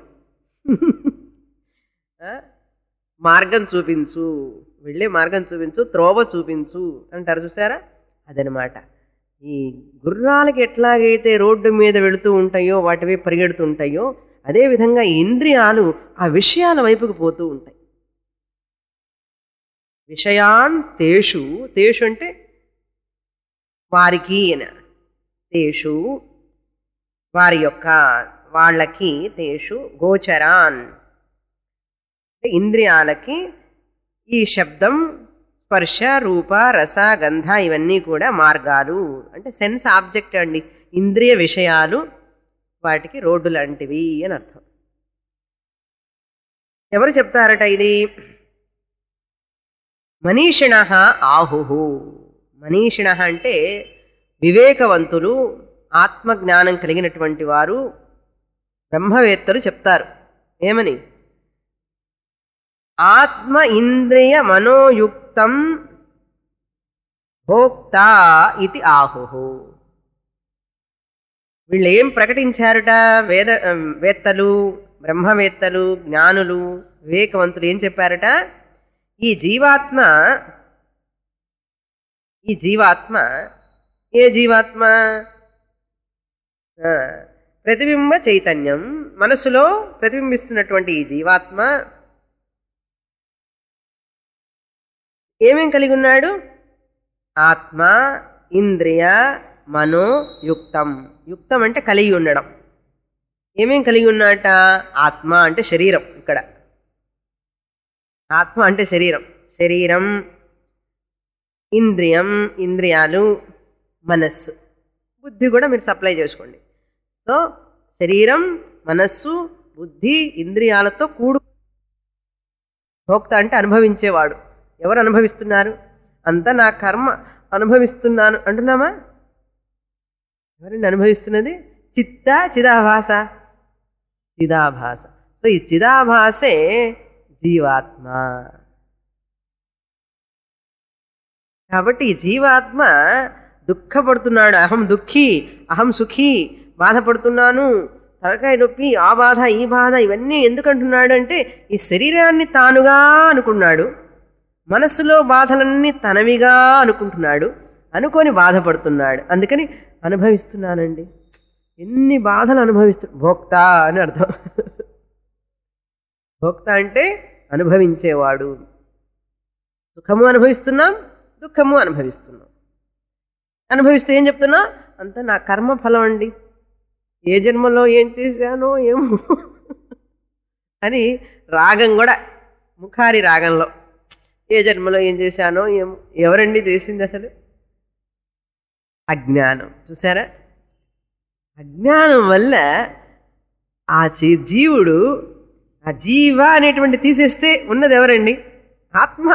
ఆ? మార్గం చూపించు వెళ్ళే మార్గం చూపించు త్రోవ చూపించు అంటారు చూసారా అదనమాట ఈ గుర్రాలకి ఎట్లాగైతే రోడ్డు మీద వెళుతూ ఉంటాయో వాటివి పరిగెడుతుంటాయో అదేవిధంగా ఈ ఇంద్రియాలు ఆ విషయాల వైపుకు పోతూ ఉంటాయి విషయాన్ తేషు తేషు అంటే వారికి అని తేషు వారి యొక్క వాళ్ళకి తేషు గోచరాన్ అంటే ఇంద్రియాలకి ఈ శబ్దం స్పర్శ రూప రస గంధ ఇవన్నీ కూడా మార్గాలు అంటే సెన్స్ ఆబ్జెక్ట్ అండి ఇంద్రియ విషయాలు వాటికి రోడ్డు లాంటివి అని అర్థం ఎవరు చెప్తారట ఇది మనీషిణ ఆహు మనీషిణ అంటే వివేకవంతులు ఆత్మజ్ఞానం కలిగినటువంటి వారు బ్రహ్మవేత్తలు చెప్తారు ఏమని ఆత్మ ఇంద్రియ మనోయుక్తం భోక్త ఇది ఆహు వీళ్ళు ఏం ప్రకటించారుట వేద వేత్తలు బ్రహ్మవేత్తలు జ్ఞానులు వివేకవంతులు ఏం చెప్పారట ఈ జీవాత్మ ఈ జీవాత్మ ఏ జీవాత్మ ఆ, ప్రతిబింబ చైతన్యం మనసులో ప్రతిబింబిస్తున్నటువంటి ఈ జీవాత్మ ఏమేం కలిగి ఉన్నాడు ఆత్మ ఇంద్రియ మనో యుక్తం యుక్తం అంటే కలిగి ఉండడం ఏమేం కలిగి ఉన్నాట ఆత్మ అంటే శరీరం ఇక్కడ ఆత్మ అంటే శరీరం శరీరం ఇంద్రియం ఇంద్రియాలు మనస్సు బుద్ధి కూడా మీరు సప్లై చేసుకోండి సో శరీరం మనస్సు బుద్ధి ఇంద్రియాలతో కూడు భోక్త అంటే అనుభవించేవాడు ఎవరు అనుభవిస్తున్నారు అంతా నా కర్మ అనుభవిస్తున్నాను అంటున్నామా ఎవరండి అనుభవిస్తున్నది చిత్త చిదాభాస చిదాభాస సో ఈ చిదాభాసే జీవాత్మ కాబట్టి ఈ జీవాత్మ దుఃఖపడుతున్నాడు అహం దుఃఖి అహం సుఖి బాధపడుతున్నాను తలకాయ నొప్పి ఆ బాధ ఈ బాధ ఇవన్నీ ఎందుకు అంటున్నాడు అంటే ఈ శరీరాన్ని తానుగా అనుకున్నాడు మనస్సులో బాధలన్నీ తనవిగా అనుకుంటున్నాడు అనుకొని బాధపడుతున్నాడు అందుకని అనుభవిస్తున్నానండి ఎన్ని బాధలు అనుభవిస్తు భోక్త అని అర్థం భోక్త అంటే అనుభవించేవాడు సుఖము అనుభవిస్తున్నాం దుఃఖము అనుభవిస్తున్నాం అనుభవిస్తే ఏం చెప్తున్నా అంత నా కర్మ ఫలం అండి ఏ జన్మలో ఏం చేశానో ఏమో అని రాగం కూడా ముఖారి రాగంలో ఏ జన్మలో ఏం చేశానో ఏమో ఎవరండి చేసింది అసలు అజ్ఞానం చూసారా అజ్ఞానం వల్ల ఆ జీ- జీవుడు ఆ జీవ అనేటువంటి తీసేస్తే ఉన్నది ఎవరండి ఆత్మ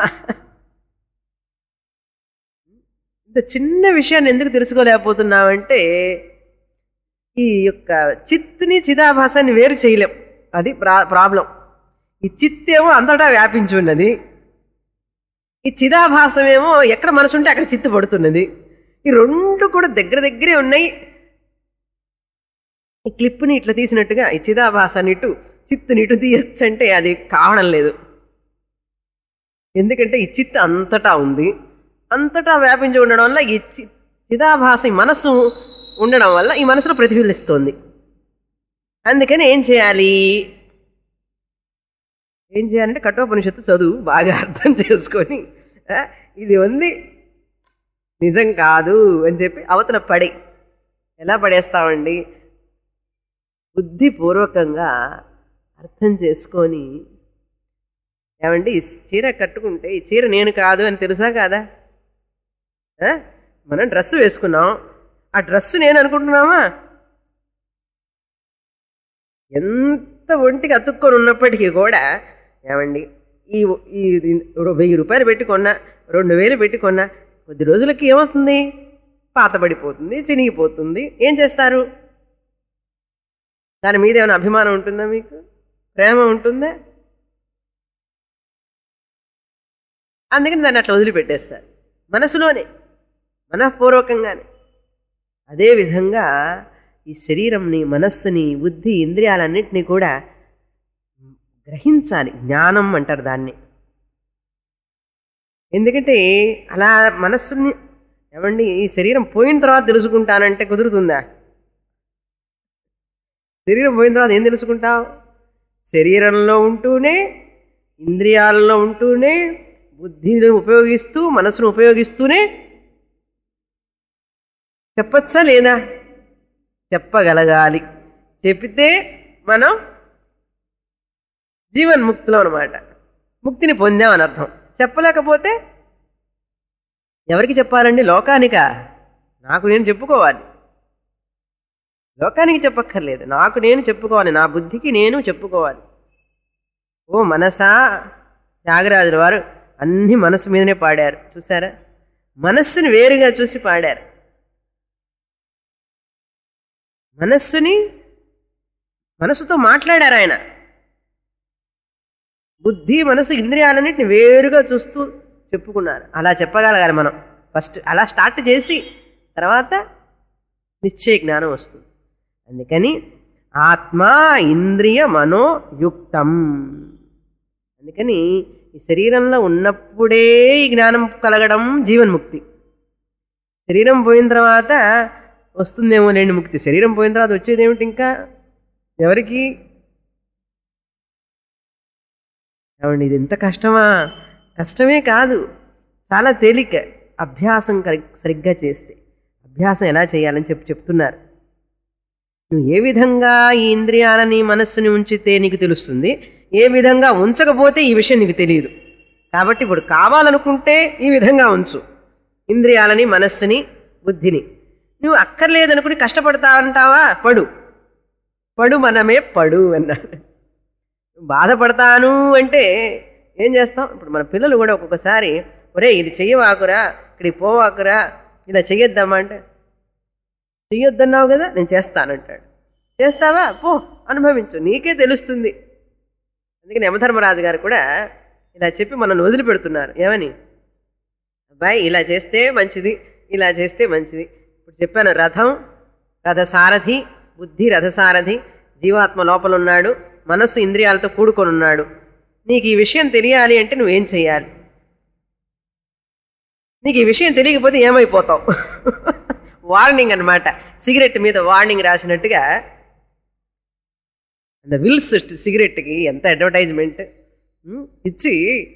ఇంత చిన్న విషయాన్ని ఎందుకు తెలుసుకోలేకపోతున్నామంటే ఈ యొక్క చిత్తుని చిదాభాసాన్ని వేరు చేయలేం అది ప్రా ప్రాబ్లం ఈ చిత్తేమో అంతటా వ్యాపించి ఉన్నది ఈ చిదాభాసమేమో ఎక్కడ మనసు ఉంటే అక్కడ చిత్తు పడుతున్నది ఈ రెండు కూడా దగ్గర దగ్గరే ఉన్నాయి ఈ క్లిప్ని ఇట్లా తీసినట్టుగా ఈ చిదాభాసాన్ని ఇటు చిత్తుని ఇటు తీయచ్చంటే అది కావడం లేదు ఎందుకంటే ఈ చిత్తు అంతటా ఉంది అంతటా వ్యాపించి ఉండడం వల్ల ఈ చి- చిదాభాస ఈ మనస్సు ఉండడం వల్ల ఈ మనసులో ప్రతిఫలిస్తోంది అందుకని ఏం చేయాలి ఏం చేయాలంటే కఠోపనిషత్తు చదువు బాగా అర్థం చేసుకొని ఆ, ఇది ఉంది నిజం కాదు అని చెప్పి అవతల పడి ఎలా పడేస్తామండి బుద్ధిపూర్వకంగా అర్థం చేసుకొని ఏమండి ఈ చీర కట్టుకుంటే ఈ చీర నేను కాదు అని తెలుసా కాదా ఆ? మనం డ్రెస్ వేసుకున్నాం ఆ డ్రెస్ నేను అనుకుంటున్నామా ఎంత ఒంటికి అతుక్కొని ఉన్నప్పటికీ కూడా ఏమండి ఈ ఈ ఇది వెయ్యి రూపాయలు పెట్టి కొన్నా రెండు వేలు పెట్టి కొన్నా కొద్ది రోజులకి ఏమవుతుంది పాతబడిపోతుంది చినిగిపోతుంది ఏం చేస్తారు దాని మీద ఏమైనా అభిమానం ఉంటుందా మీకు ప్రేమ ఉంటుందా అందుకని దాన్ని అట్లా వదిలిపెట్టేస్తారు మనసులోనే మనఃపూర్వకంగానే అదేవిధంగా ఈ శరీరంని మనస్సుని బుద్ధి ఇంద్రియాలన్నింటినీ కూడా గ్రహించాలి జ్ఞానం అంటారు దాన్ని ఎందుకంటే అలా మనస్సుని ఏమండి ఈ శరీరం పోయిన తర్వాత తెలుసుకుంటానంటే కుదురుతుందా శరీరం పోయిన తర్వాత ఏం తెలుసుకుంటావు శరీరంలో ఉంటూనే ఇంద్రియాలలో ఉంటూనే బుద్ధిని ఉపయోగిస్తూ మనసును ఉపయోగిస్తూనే చెప్పచ్చా లేదా చెప్పగలగాలి చెప్పితే మనం జీవన్ముక్తులం అనమాట ముక్తిని పొందామని అర్థం చెప్పలేకపోతే ఎవరికి చెప్పాలండి లోకానికా నాకు నేను చెప్పుకోవాలి లోకానికి చెప్పక్కర్లేదు నాకు నేను చెప్పుకోవాలి నా బుద్ధికి నేను చెప్పుకోవాలి ఓ మనసా త్యాగరాజుల వారు అన్ని మనసు మీదనే పాడారు చూసారా మనస్సుని వేరుగా చూసి పాడారు మనస్సుని మనసుతో మాట్లాడారు ఆయన బుద్ధి మనసు ఇంద్రియాలన్నింటిని వేరుగా చూస్తూ చెప్పుకున్నారు అలా చెప్పగలగాలి మనం ఫస్ట్ అలా స్టార్ట్ చేసి తర్వాత నిశ్చయ జ్ఞానం వస్తుంది అందుకని ఆత్మ ఇంద్రియ మనోయుక్తం అందుకని ఈ శరీరంలో ఉన్నప్పుడే ఈ జ్ఞానం కలగడం జీవన్ముక్తి శరీరం పోయిన తర్వాత వస్తుందేమో లేండి ముక్తి శరీరం పోయిన తర్వాత వచ్చేది ఏమిటి ఇంకా ఎవరికి ఏమండి ఇది ఎంత కష్టమా కష్టమే కాదు చాలా తేలిక అభ్యాసం కరి- సరిగ్గా చేస్తే అభ్యాసం ఎలా చేయాలని చెప్పి చెప్తున్నారు నువ్వు ఏ విధంగా ఈ ఇంద్రియాలని మనస్సుని ఉంచితే నీకు తెలుస్తుంది ఏ విధంగా ఉంచకపోతే ఈ విషయం నీకు తెలియదు కాబట్టి ఇప్పుడు కావాలనుకుంటే ఈ విధంగా ఉంచు ఇంద్రియాలని మనస్సుని బుద్ధిని నువ్వు అక్కర్లేదనుకుని కష్టపడతా అంటావా పడు పడు మనమే పడు అన్నాడు బాధపడతాను అంటే ఏం చేస్తాం ఇప్పుడు మన పిల్లలు కూడా ఒక్కొక్కసారి ఒరే ఇది చెయ్యవాకురా ఇక్కడికి పోవాకురా ఇలా చెయ్యొద్దామా అంటే చెయ్యొద్దన్నావు కదా నేను చేస్తానంటాడు చేస్తావా పో అనుభవించు నీకే తెలుస్తుంది అందుకని యమధర్మరాజు గారు కూడా ఇలా చెప్పి మనల్ని వదిలిపెడుతున్నారు ఏమని అబ్బాయి ఇలా చేస్తే మంచిది ఇలా చేస్తే మంచిది ఇప్పుడు చెప్పాను రథం రథసారథి బుద్ధి రథసారథి జీవాత్మ లోపల ఉన్నాడు మనస్సు ఇంద్రియాలతో కూడుకొని ఉన్నాడు నీకు ఈ విషయం తెలియాలి అంటే నువ్వేం చేయాలి నీకు ఈ విషయం తెలియకపోతే ఏమైపోతావు వార్నింగ్ అన్నమాట సిగరెట్ మీద వార్నింగ్ రాసినట్టుగా ద విల్స్ సిగరెట్కి ఎంత అడ్వర్టైజ్మెంట్ ఉమ్, ఇచ్చి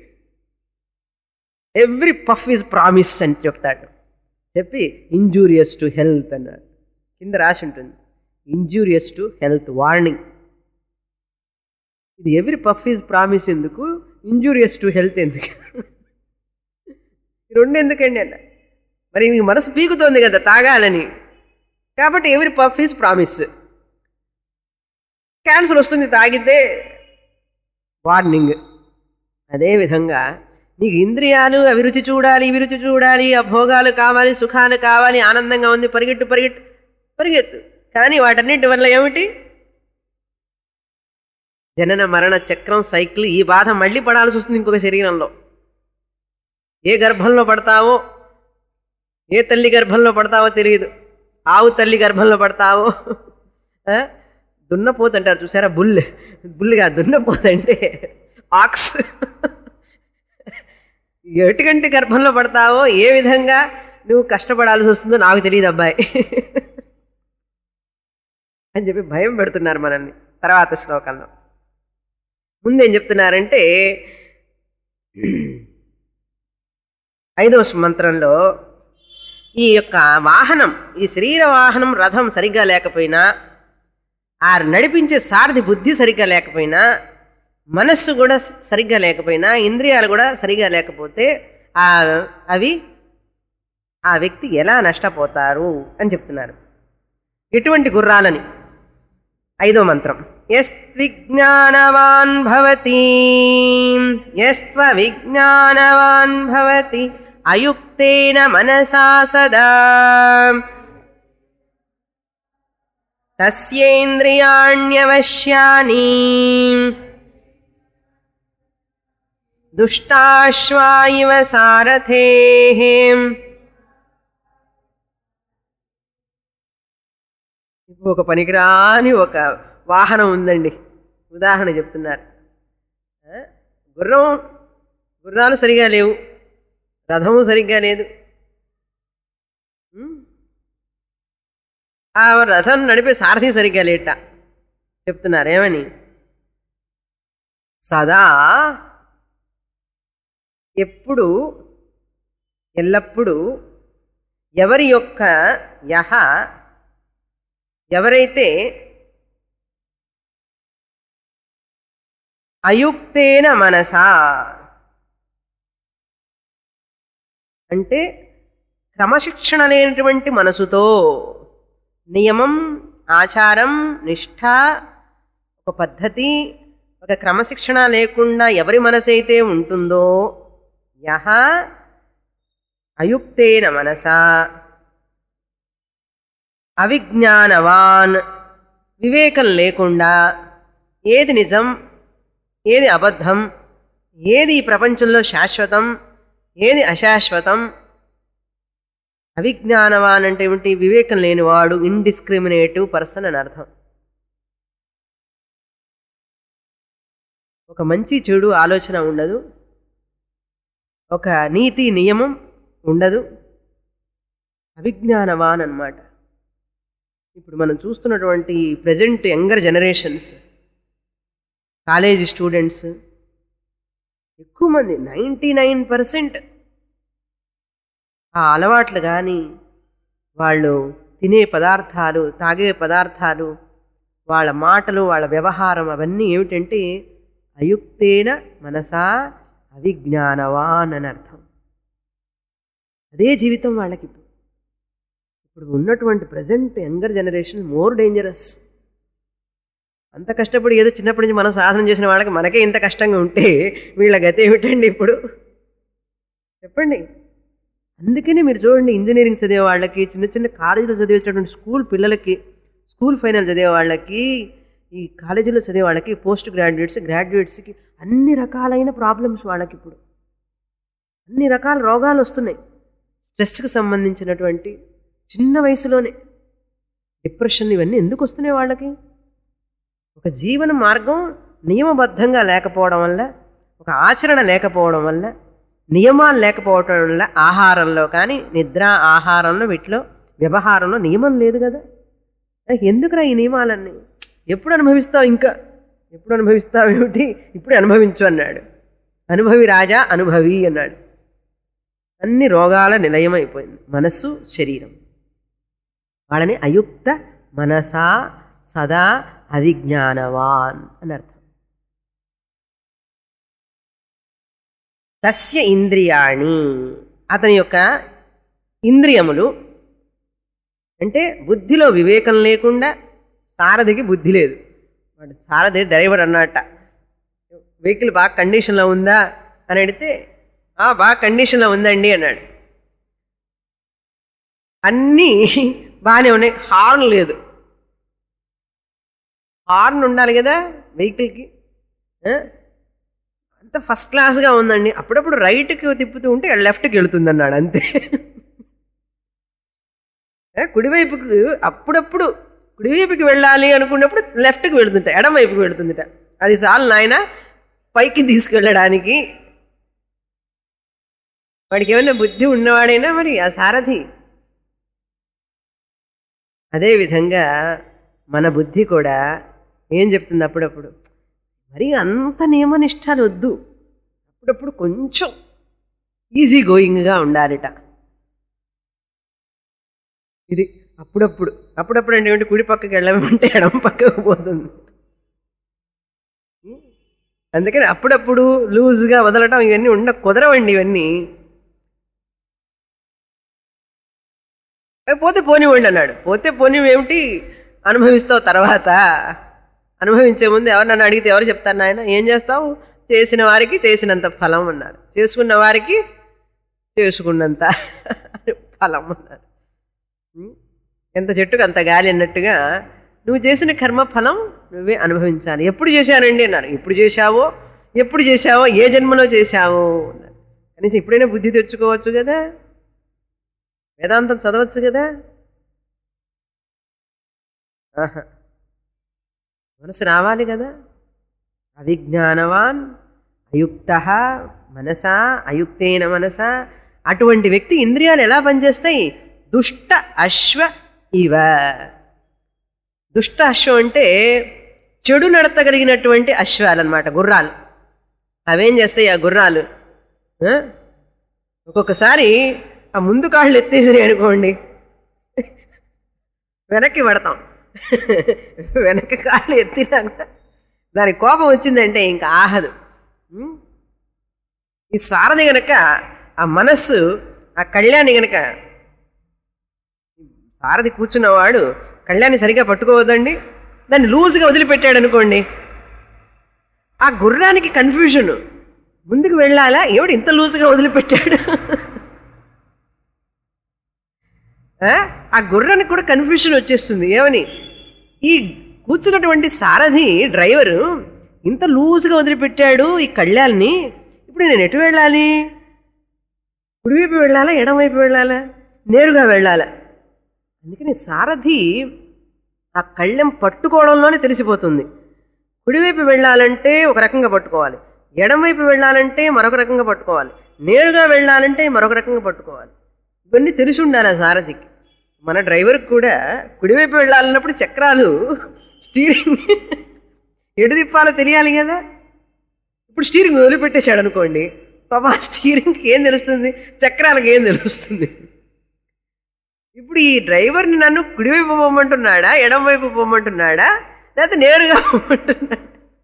ఎవ్రీ పఫ్ ఈజ్ ప్రామిస్ అని చెప్తాడు చెప్పి ఇంజూరియస్ టు హెల్త్ అన్నాడు కింద రాసి ఉంటుంది ఇంజూరియస్ టు హెల్త్ వార్నింగ్ ఇది ఎవ్రీ పఫ్ ఈజ్ ప్రామిస్ ఎందుకు ఇంజూరియస్ టు హెల్త్ ఎందుకు ఈ రెండు ఎందుకండి అన్న మరి మీ మనసు పీకుతోంది కదా తాగాలని కాబట్టి ఎవరి పఫ్ ఈజ్ ప్రామిస్ క్యాన్సర్ వస్తుంది తాగితే వార్నింగ్ అదేవిధంగా నీకు ఇంద్రియాలు అభిరుచి చూడాలి ఇవిరుచి చూడాలి ఆ భోగాలు కావాలి సుఖాలు కావాలి ఆనందంగా ఉంది పరిగెట్టు పరిగెట్టు పరిగెత్తు కానీ వాటన్నిటి వల్ల ఏమిటి జనన మరణ చక్రం సైకిల్ ఈ బాధ మళ్ళీ పడాల్సి వస్తుంది ఇంకొక శరీరంలో ఏ గర్భంలో పడతావో ఏ తల్లి గర్భంలో పడతావో తెలియదు ఆవు తల్లి గర్భంలో పడతావో ఆ? దున్నపోతు అంటారు చూసారా బుల్ బుల్గా దున్నపోతు అంటే ఆక్స్ ఎటుకంటి గర్భంలో పడతావో ఏ విధంగా నువ్వు కష్టపడాల్సి వస్తుందో నాకు తెలియదు అబ్బాయి అని చెప్పి భయం పెడుతున్నారు మనల్ని తర్వాత శ్లోకంలో ముందేం చెప్తున్నారంటే ఐదవ మంత్రంలో ఈ యొక్క వాహనం ఈ శరీర వాహనం రథం సరిగ్గా లేకపోయినా ఆ నడిపించే సారథి బుద్ధి సరిగ్గా లేకపోయినా మనస్సు కూడా సరిగ్గా లేకపోయినా ఇంద్రియాలు కూడా సరిగ్గా లేకపోతే ఆ అవి ఆ వ్యక్తి ఎలా నష్టపోతారు అని చెప్తున్నారు ఎటువంటి గుర్రాలని ఐదో మంత్రం యస్విజ్ఞానవాన్ భవతి యస్త్వ విజ్ఞానవాన్ భవతి అయుక్తేన మనసా సదా తస్యేంద్రియాణ్యవశ్యాని దుష్టాశ్వా ఇవ సారథే ఇప్పుడు ఒక పనికిరాని ఒక వాహనం ఉందండి ఉదాహరణ చెప్తున్నారు ఆ? గుర్రం గుర్రాలు సరిగా లేవు రథము సరిగ్గా లేదు ఉమ్. ఆ రథం నడిపే సారథి సరిగ్గా లేట చెప్తున్నారు ఏమని సదా ఎప్పుడు ఎల్లప్పుడూ ఎవరి యొక్క యహ ఎవరైతే అయుక్తేన మనసా అంటే క్రమశిక్షణ లేనటువంటి మనసుతో నియమం ఆచారం నిష్ఠ ఒక పద్ధతి ఒక క్రమశిక్షణ లేకుండా ఎవరి మనసైతే ఉంటుందో యహ అయుక్తేన మనసా అవిజ్ఞానవాన్ వివేకం లేకుండా ఏది నిజం ఏది అబద్ధం ఏది ఈ ప్రపంచంలో శాశ్వతం ఏది అశాశ్వతం అవిజ్ఞానవాన్ అంటే ఏమిటి వివేకం లేనివాడు ఇండిస్క్రిమినేటివ్ పర్సన్ అని అర్థం ఒక మంచి చెడు ఆలోచన ఉండదు ఒక నీతి నియమం ఉండదు అవిజ్ఞానవాన్ అన్నమాట ఇప్పుడు మనం చూస్తున్నటువంటి present younger generations college students ఎక్కువ మంది నైంటీ నైన్ పర్సెంట్ ఆ అలవాట్లు కానీ వాళ్ళు తినే పదార్థాలు తాగే పదార్థాలు వాళ్ళ మాటలు వాళ్ళ వ్యవహారం అవన్నీ ఏమిటంటే అయుక్తేన మనసా అవిజ్ఞానవాన్ అని అర్థం అదే జీవితం వాళ్ళకి ఇప్పుడు ఇప్పుడు ఉన్నటువంటి present younger generation more dangerous అంత కష్టపడి ఏదో చిన్నప్పటి నుంచి మనం సాధన చేసిన వాళ్ళకి మనకే ఇంత కష్టంగా ఉంటే వీళ్ళ గతి ఏమిటండి ఇప్పుడు చెప్పండి అందుకనే మీరు చూడండి ఇంజనీరింగ్ చదివే వాళ్ళకి చిన్న చిన్న కాలేజీలో చదివేటటువంటి స్కూల్ పిల్లలకి స్కూల్ ఫైనల్ చదివే వాళ్ళకి ఈ కాలేజీలో చదివే వాళ్ళకి పోస్ట్ గ్రాడ్యుయేట్స్ గ్రాడ్యుయేట్స్కి అన్ని రకాలైన ప్రాబ్లమ్స్ వాళ్ళకి ఇప్పుడు అన్ని రకాల రోగాలు వస్తున్నాయి స్ట్రెస్కి సంబంధించినటువంటి చిన్న వయసులోనే డిప్రెషన్ ఇవన్నీ ఎందుకు వస్తున్నాయి వాళ్ళకి ఒక జీవన మార్గం నియమబద్ధంగా లేకపోవడం వల్ల ఒక ఆచరణ లేకపోవడం వల్ల నియమాలు లేకపోవడం వల్ల ఆహారంలో కానీ నిద్ర ఆహారంలో వీటిలో వ్యవహారంలో నియమం లేదు కదా ఎందుకురా ఈ నియమాలన్నీ ఎప్పుడు అనుభవిస్తావు ఇంకా ఎప్పుడు అనుభవిస్తావు ఏమిటి ఇప్పుడు అనుభవించు అన్నాడు అనుభవి రాజా అనుభవి అన్నాడు అన్ని రోగాల నిలయమైపోయింది మనస్సు శరీరం వాళ్ళని అయుక్త మనసా సదా అవిజ్ఞానవాన్ అని అర్థం తస్య ఇంద్రియాణి అతని యొక్క ఇంద్రియములు అంటే బుద్ధిలో వివేకం లేకుండా సారథికి బుద్ధి లేదు వాడు సారథి డ్రైవర్ అన్నట్ట వెహికల్ బాగా కండిషన్లో ఉందా అని అడిగితే "ఆ, బాగా కండిషన్లో ఉందండి అన్నాడు అన్నీ బాగానే ఉన్నాయి హార్న్ లేదు హార్న్ ఉండాలి కదా వెహికల్కి ఆ? అంత ఫస్ట్ క్లాస్గా ఉందండి అప్పుడప్పుడు రైట్కి తిప్పుతూ ఉంటే లెఫ్ట్కి వెళుతుంది అన్నాడు అంతే ఏ, కుడివైపుకు అప్పుడప్పుడు కుడివైపుకి వెళ్ళాలి అనుకున్నప్పుడు లెఫ్ట్కి వెళుతుంట ఎడం వైపుకి వెళుతుందిట అది చాలు నాయన పైకి తీసుకెళ్ళడానికి వాడికి ఏమైనా బుద్ధి ఉన్నవాడైనా మరి ఆ సారథి అదేవిధంగా మన బుద్ధి కూడా ఏం చెప్తుంది అప్పుడప్పుడు మరి అంత నియమనిష్టాలు వద్దు అప్పుడప్పుడు కొంచెం ఈజీ గోయింగ్గా ఉండాలిట ఇది అప్పుడప్పుడు అప్పుడప్పుడు అంటే ఏమిటి కుడి పక్కకి వెళ్ళమంటే ఎడమ పక్కకు పోతుంది అందుకని అప్పుడప్పుడు లూజ్గా వదలటం ఇవన్నీ ఉండ కుదరవండి ఇవన్నీ ఏ, పోతే పోనివ్వండి అన్నాడు పోతే పోని ఏమిటి అనుభవిస్తావు తర్వాత అనుభవించే ముందు ఎవరు నన్ను అడిగితే ఎవరు చెప్తారు నాయన ఏం చేస్తావు చేసిన వారికి చేసినంత ఫలం అన్నారు చేసుకున్న వారికి చేసుకున్నంత ఫలం అన్నారు ఉం? ఎంత చెట్టుకు అంత గాలి అన్నట్టుగా నువ్వు చేసిన కర్మ ఫలం నువ్వే అనుభవించాలి ఎప్పుడు చేశానండి అన్నారు ఎప్పుడు చేశావో ఎప్పుడు చేశావో ఏ జన్మలో చేశావో అన్నారు కనీసం ఇప్పుడైనా బుద్ధి తెచ్చుకోవచ్చు కదా వేదాంతం చదవచ్చు కదా ఆహా. మనసు రావాలి కదా అవిజ్ఞానవాన్ అయుక్త మనసా అయుక్తేన మనసా అటువంటి వ్యక్తి ఇంద్రియాలు ఎలా పనిచేస్తాయి దుష్ట అశ్వ ఇవ దుష్ట అశ్వం అంటే చెడు నడత కలిగినటువంటి అశ్వాలు అనమాట గుర్రాలు అవేం చేస్తాయి ఆ గుర్రాలు ఆ? ఒక్కొక్కసారి ఆ ముందు కాళ్ళు ఎత్తేసినాయి అనుకోండి వెనక్కి పడతాం వెనక్కి కాళ్ళు ఎత్తినాక దానికి కోపం వచ్చిందంటే ఇంకా ఆహదు ఉం? ఈ సారథి గనక ఆ మనస్సు ఆ కళ్యాణి గనక సారథి కూర్చున్నవాడు కళ్యాణి సరిగా పట్టుకోవద్దండి దాన్ని లూజ్గా వదిలిపెట్టాడు అనుకోండి ఆ గుర్రానికి కన్ఫ్యూజన్ ముందుకు వెళ్ళాలా ఏమిటి ఇంత లూజ్గా వదిలిపెట్టాడు ఆ? ఆ గుర్రానికి కూడా కన్ఫ్యూజన్ వచ్చేస్తుంది ఏమని ఈ కూర్చున్నటువంటి సారథి డ్రైవరు ఇంత లూజ్గా వదిలిపెట్టాడు ఈ కళ్యాణ్ని ఇప్పుడు నేను ఎటు వెళ్ళాలి కుడివైపు వెళ్ళాలా ఎడమవైపు వెళ్ళాలా నేరుగా వెళ్ళాలా అందుకని సారథి ఆ కళ్ళెం పట్టుకోవడంలోనే తెలిసిపోతుంది కుడివైపు వెళ్ళాలంటే ఒక రకంగా పట్టుకోవాలి ఎడమవైపు వెళ్ళాలంటే మరొక రకంగా పట్టుకోవాలి నేరుగా వెళ్ళాలంటే మరొక రకంగా పట్టుకోవాలి ఇవన్నీ తెలిసి ఉండాలి ఆ సారథికి మన డ్రైవర్కి కూడా కుడివైపు వెళ్ళాలన్నప్పుడు చక్రాలు స్టీరింగ్ ఎటు తిప్పాలో తెలియాలి కదా ఇప్పుడు స్టీరింగ్ వదిలిపెట్టేశాడు అనుకోండి పాప ఆ స్టీరింగ్కి ఏం తెలుస్తుంది చక్రాలకు ఏం తెలుస్తుంది ఇప్పుడు ఈ డ్రైవర్ని నన్ను కుడివైపు పోమంటున్నాడా ఎడం వైపు పోమంటున్నాడా లేకపోతే నేరుగా పోమంటున్నాడా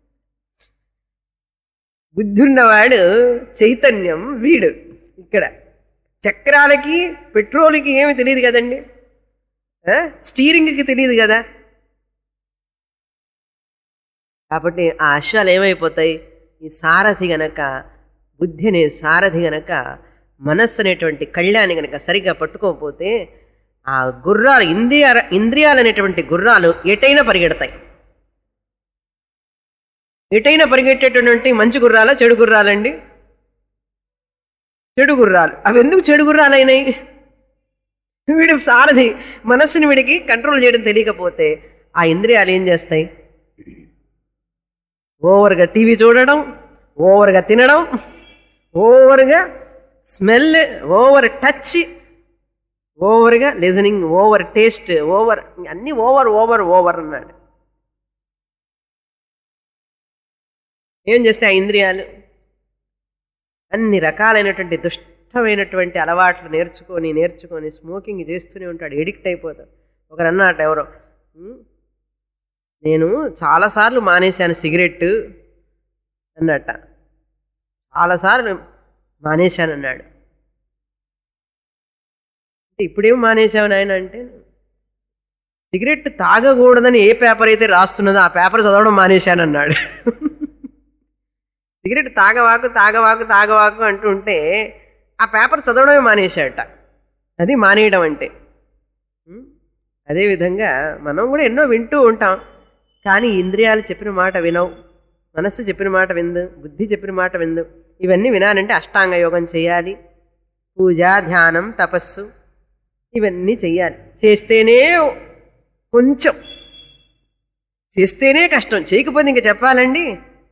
బుద్ధి ఉన్నవాడు చైతన్యం వీడు ఇక్కడ చక్రాలకి పెట్రోల్కి ఏమి తెలియదు కదండి ఆ? స్టీరింగ్కి తెలియదు కదా కాబట్టి ఆ అశ్వాలు ఏమైపోతాయి ఈ సారథి గనక బుద్ధి అనే సారథి గనక మనస్సు అనేటువంటి కళ్యాణి గనక సరిగ్గా పట్టుకోకపోతే ఆ గుర్రాలు ఇంద్రియ ఇంద్రియాలు అనేటువంటి గుర్రాలు ఎటైనా పరిగెడతాయి ఎటైనా పరిగెట్టేటటువంటి మంచి గుర్రాలా చెడు గుర్రాలండి చెడు గుర్రాలు అవి ఎందుకు చెడు గుర్రాలైనాయి వీడి సారథి మనస్సుని వీడికి కంట్రోల్ చేయడం తెలియకపోతే ఆ ఇంద్రియాలు ఏం చేస్తాయి ఓవర్గా టీవీ చూడడం ఓవర్గా తినడం ఓవర్గా స్మెల్ ఓవర్ టచ్ ఓవర్గా లిజనింగ్ ఓవర్ టేస్ట్ ఓవర్ అన్ని ఓవర్ ఓవర్ ఓవర్ అన్నాడు ఏం చేస్తే ఆ ఇంద్రియాలు అన్ని రకాలైనటువంటి దుష్టమైనటువంటి అలవాట్లు నేర్చుకొని నేర్చుకొని స్మోకింగ్ చేస్తూనే ఉంటాడు ఎడిక్ట్ అయిపోతాడు ఒకరు అన్నమాట ఎవరో "ఉమ్, నేను చాలాసార్లు మానేశాను సిగరెట్ అన్నట్ట చాలాసార్లు మానేశాను అన్నాడు అంటే ఇప్పుడేం మానేశావు నాయన అంటే సిగరెట్ తాగకూడదని ఏ పేపర్ అయితే రాస్తున్నదో ఆ పేపర్ చదవడం మానేశాను అన్నాడు సిగరెట్ తాగవాకు తాగవాకు తాగవాకు అంటూ ఉంటే ఆ పేపర్ చదవడమే మానేశాడట అది మానేయడం అంటే ఉం? అదేవిధంగా మనం కూడా ఎన్నో వింటూ ఉంటాం కానీ ఇంద్రియాలు చెప్పిన మాట వినవు మనస్సు చెప్పిన మాట విందు బుద్ధి చెప్పిన మాట విందు ఇవన్నీ వినాలంటే అష్టాంగ యోగం చేయాలి పూజ ధ్యానం తపస్సు ఇవన్నీ చెయ్యాలి చేస్తేనే కొంచెం చేస్తేనే కష్టం చేయకపోతే ఇంకా చెప్పాలండి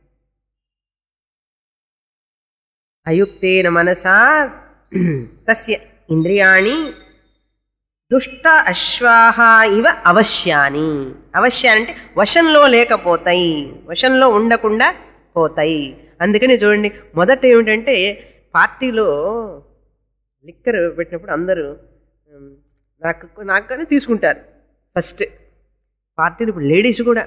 అయుక్తేన మనసా తస్య ఇంద్రియాణి దుష్ట అశ్వాహ ఇవ అవశ్యాని అవశ్యాని అంటే వశంలో లేకపోతాయి వశంలో ఉండకుండా పోతాయి అందుకని చూడండి మొదట ఏమిటంటే పార్టీలో లిక్కర్ పెట్టినప్పుడు అందరూ ఉమ్, నాకు నాకు కానీ తీసుకుంటారు ఫస్ట్ పార్టీలు ఇప్పుడు లేడీస్ కూడా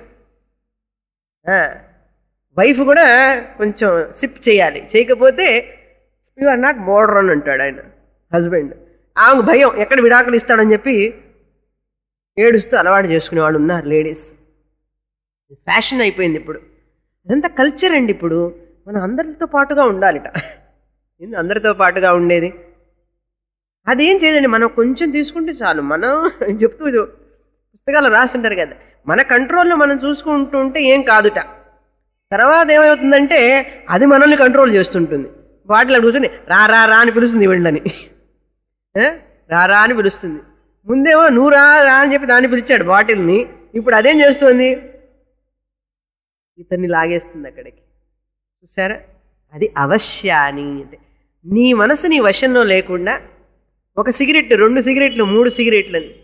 వైఫ్ కూడా కొంచెం సిప్ చేయాలి చేయకపోతే యు ఆర్ నాట్ మోడర్న్ అంటాడు ఆయన హస్బెండ్ ఆమెకు భయం ఎక్కడ విడాకులు ఇస్తాడని చెప్పి ఏడుస్తూ అలవాటు చేసుకునే వాళ్ళు ఉన్నారు లేడీస్ ఫ్యాషన్ అయిపోయింది ఇప్పుడు అదంతా కల్చర్ అండి ఇప్పుడు మనం అందరితో పాటుగా ఉండాలిట ఏంది అందరితో పాటుగా ఉండేది అదేం చేయదండి మనం కొంచెం తీసుకుంటే చాలు మనం చెప్తూ పుస్తకాలు రాస్తుంటారు కదా మన కంట్రోల్లో మనం చూసుకుంటూ ఉంటే ఏం కాదుట తర్వాత ఏమవుతుందంటే అది మనల్ని కంట్రోల్ చేస్తుంటుంది వాటిలో కూర్చొని రా రా రా అని పిలుస్తుంది వీళ్ళని ఏ? రా రా అని పిలుస్తుంది ముందేమో నువ్వు రా రా అని చెప్పి దాన్ని పిలిచాడు బాటిల్ని ఇప్పుడు అదేం చేస్తుంది ఇతన్ని లాగేస్తుంది అక్కడికి చూసారా అది అవశ్యాని అంటే నీ మనసు నీ వశంలో లేకుండా ఒక సిగరెట్ రెండు సిగరెట్లు మూడు సిగరెట్లని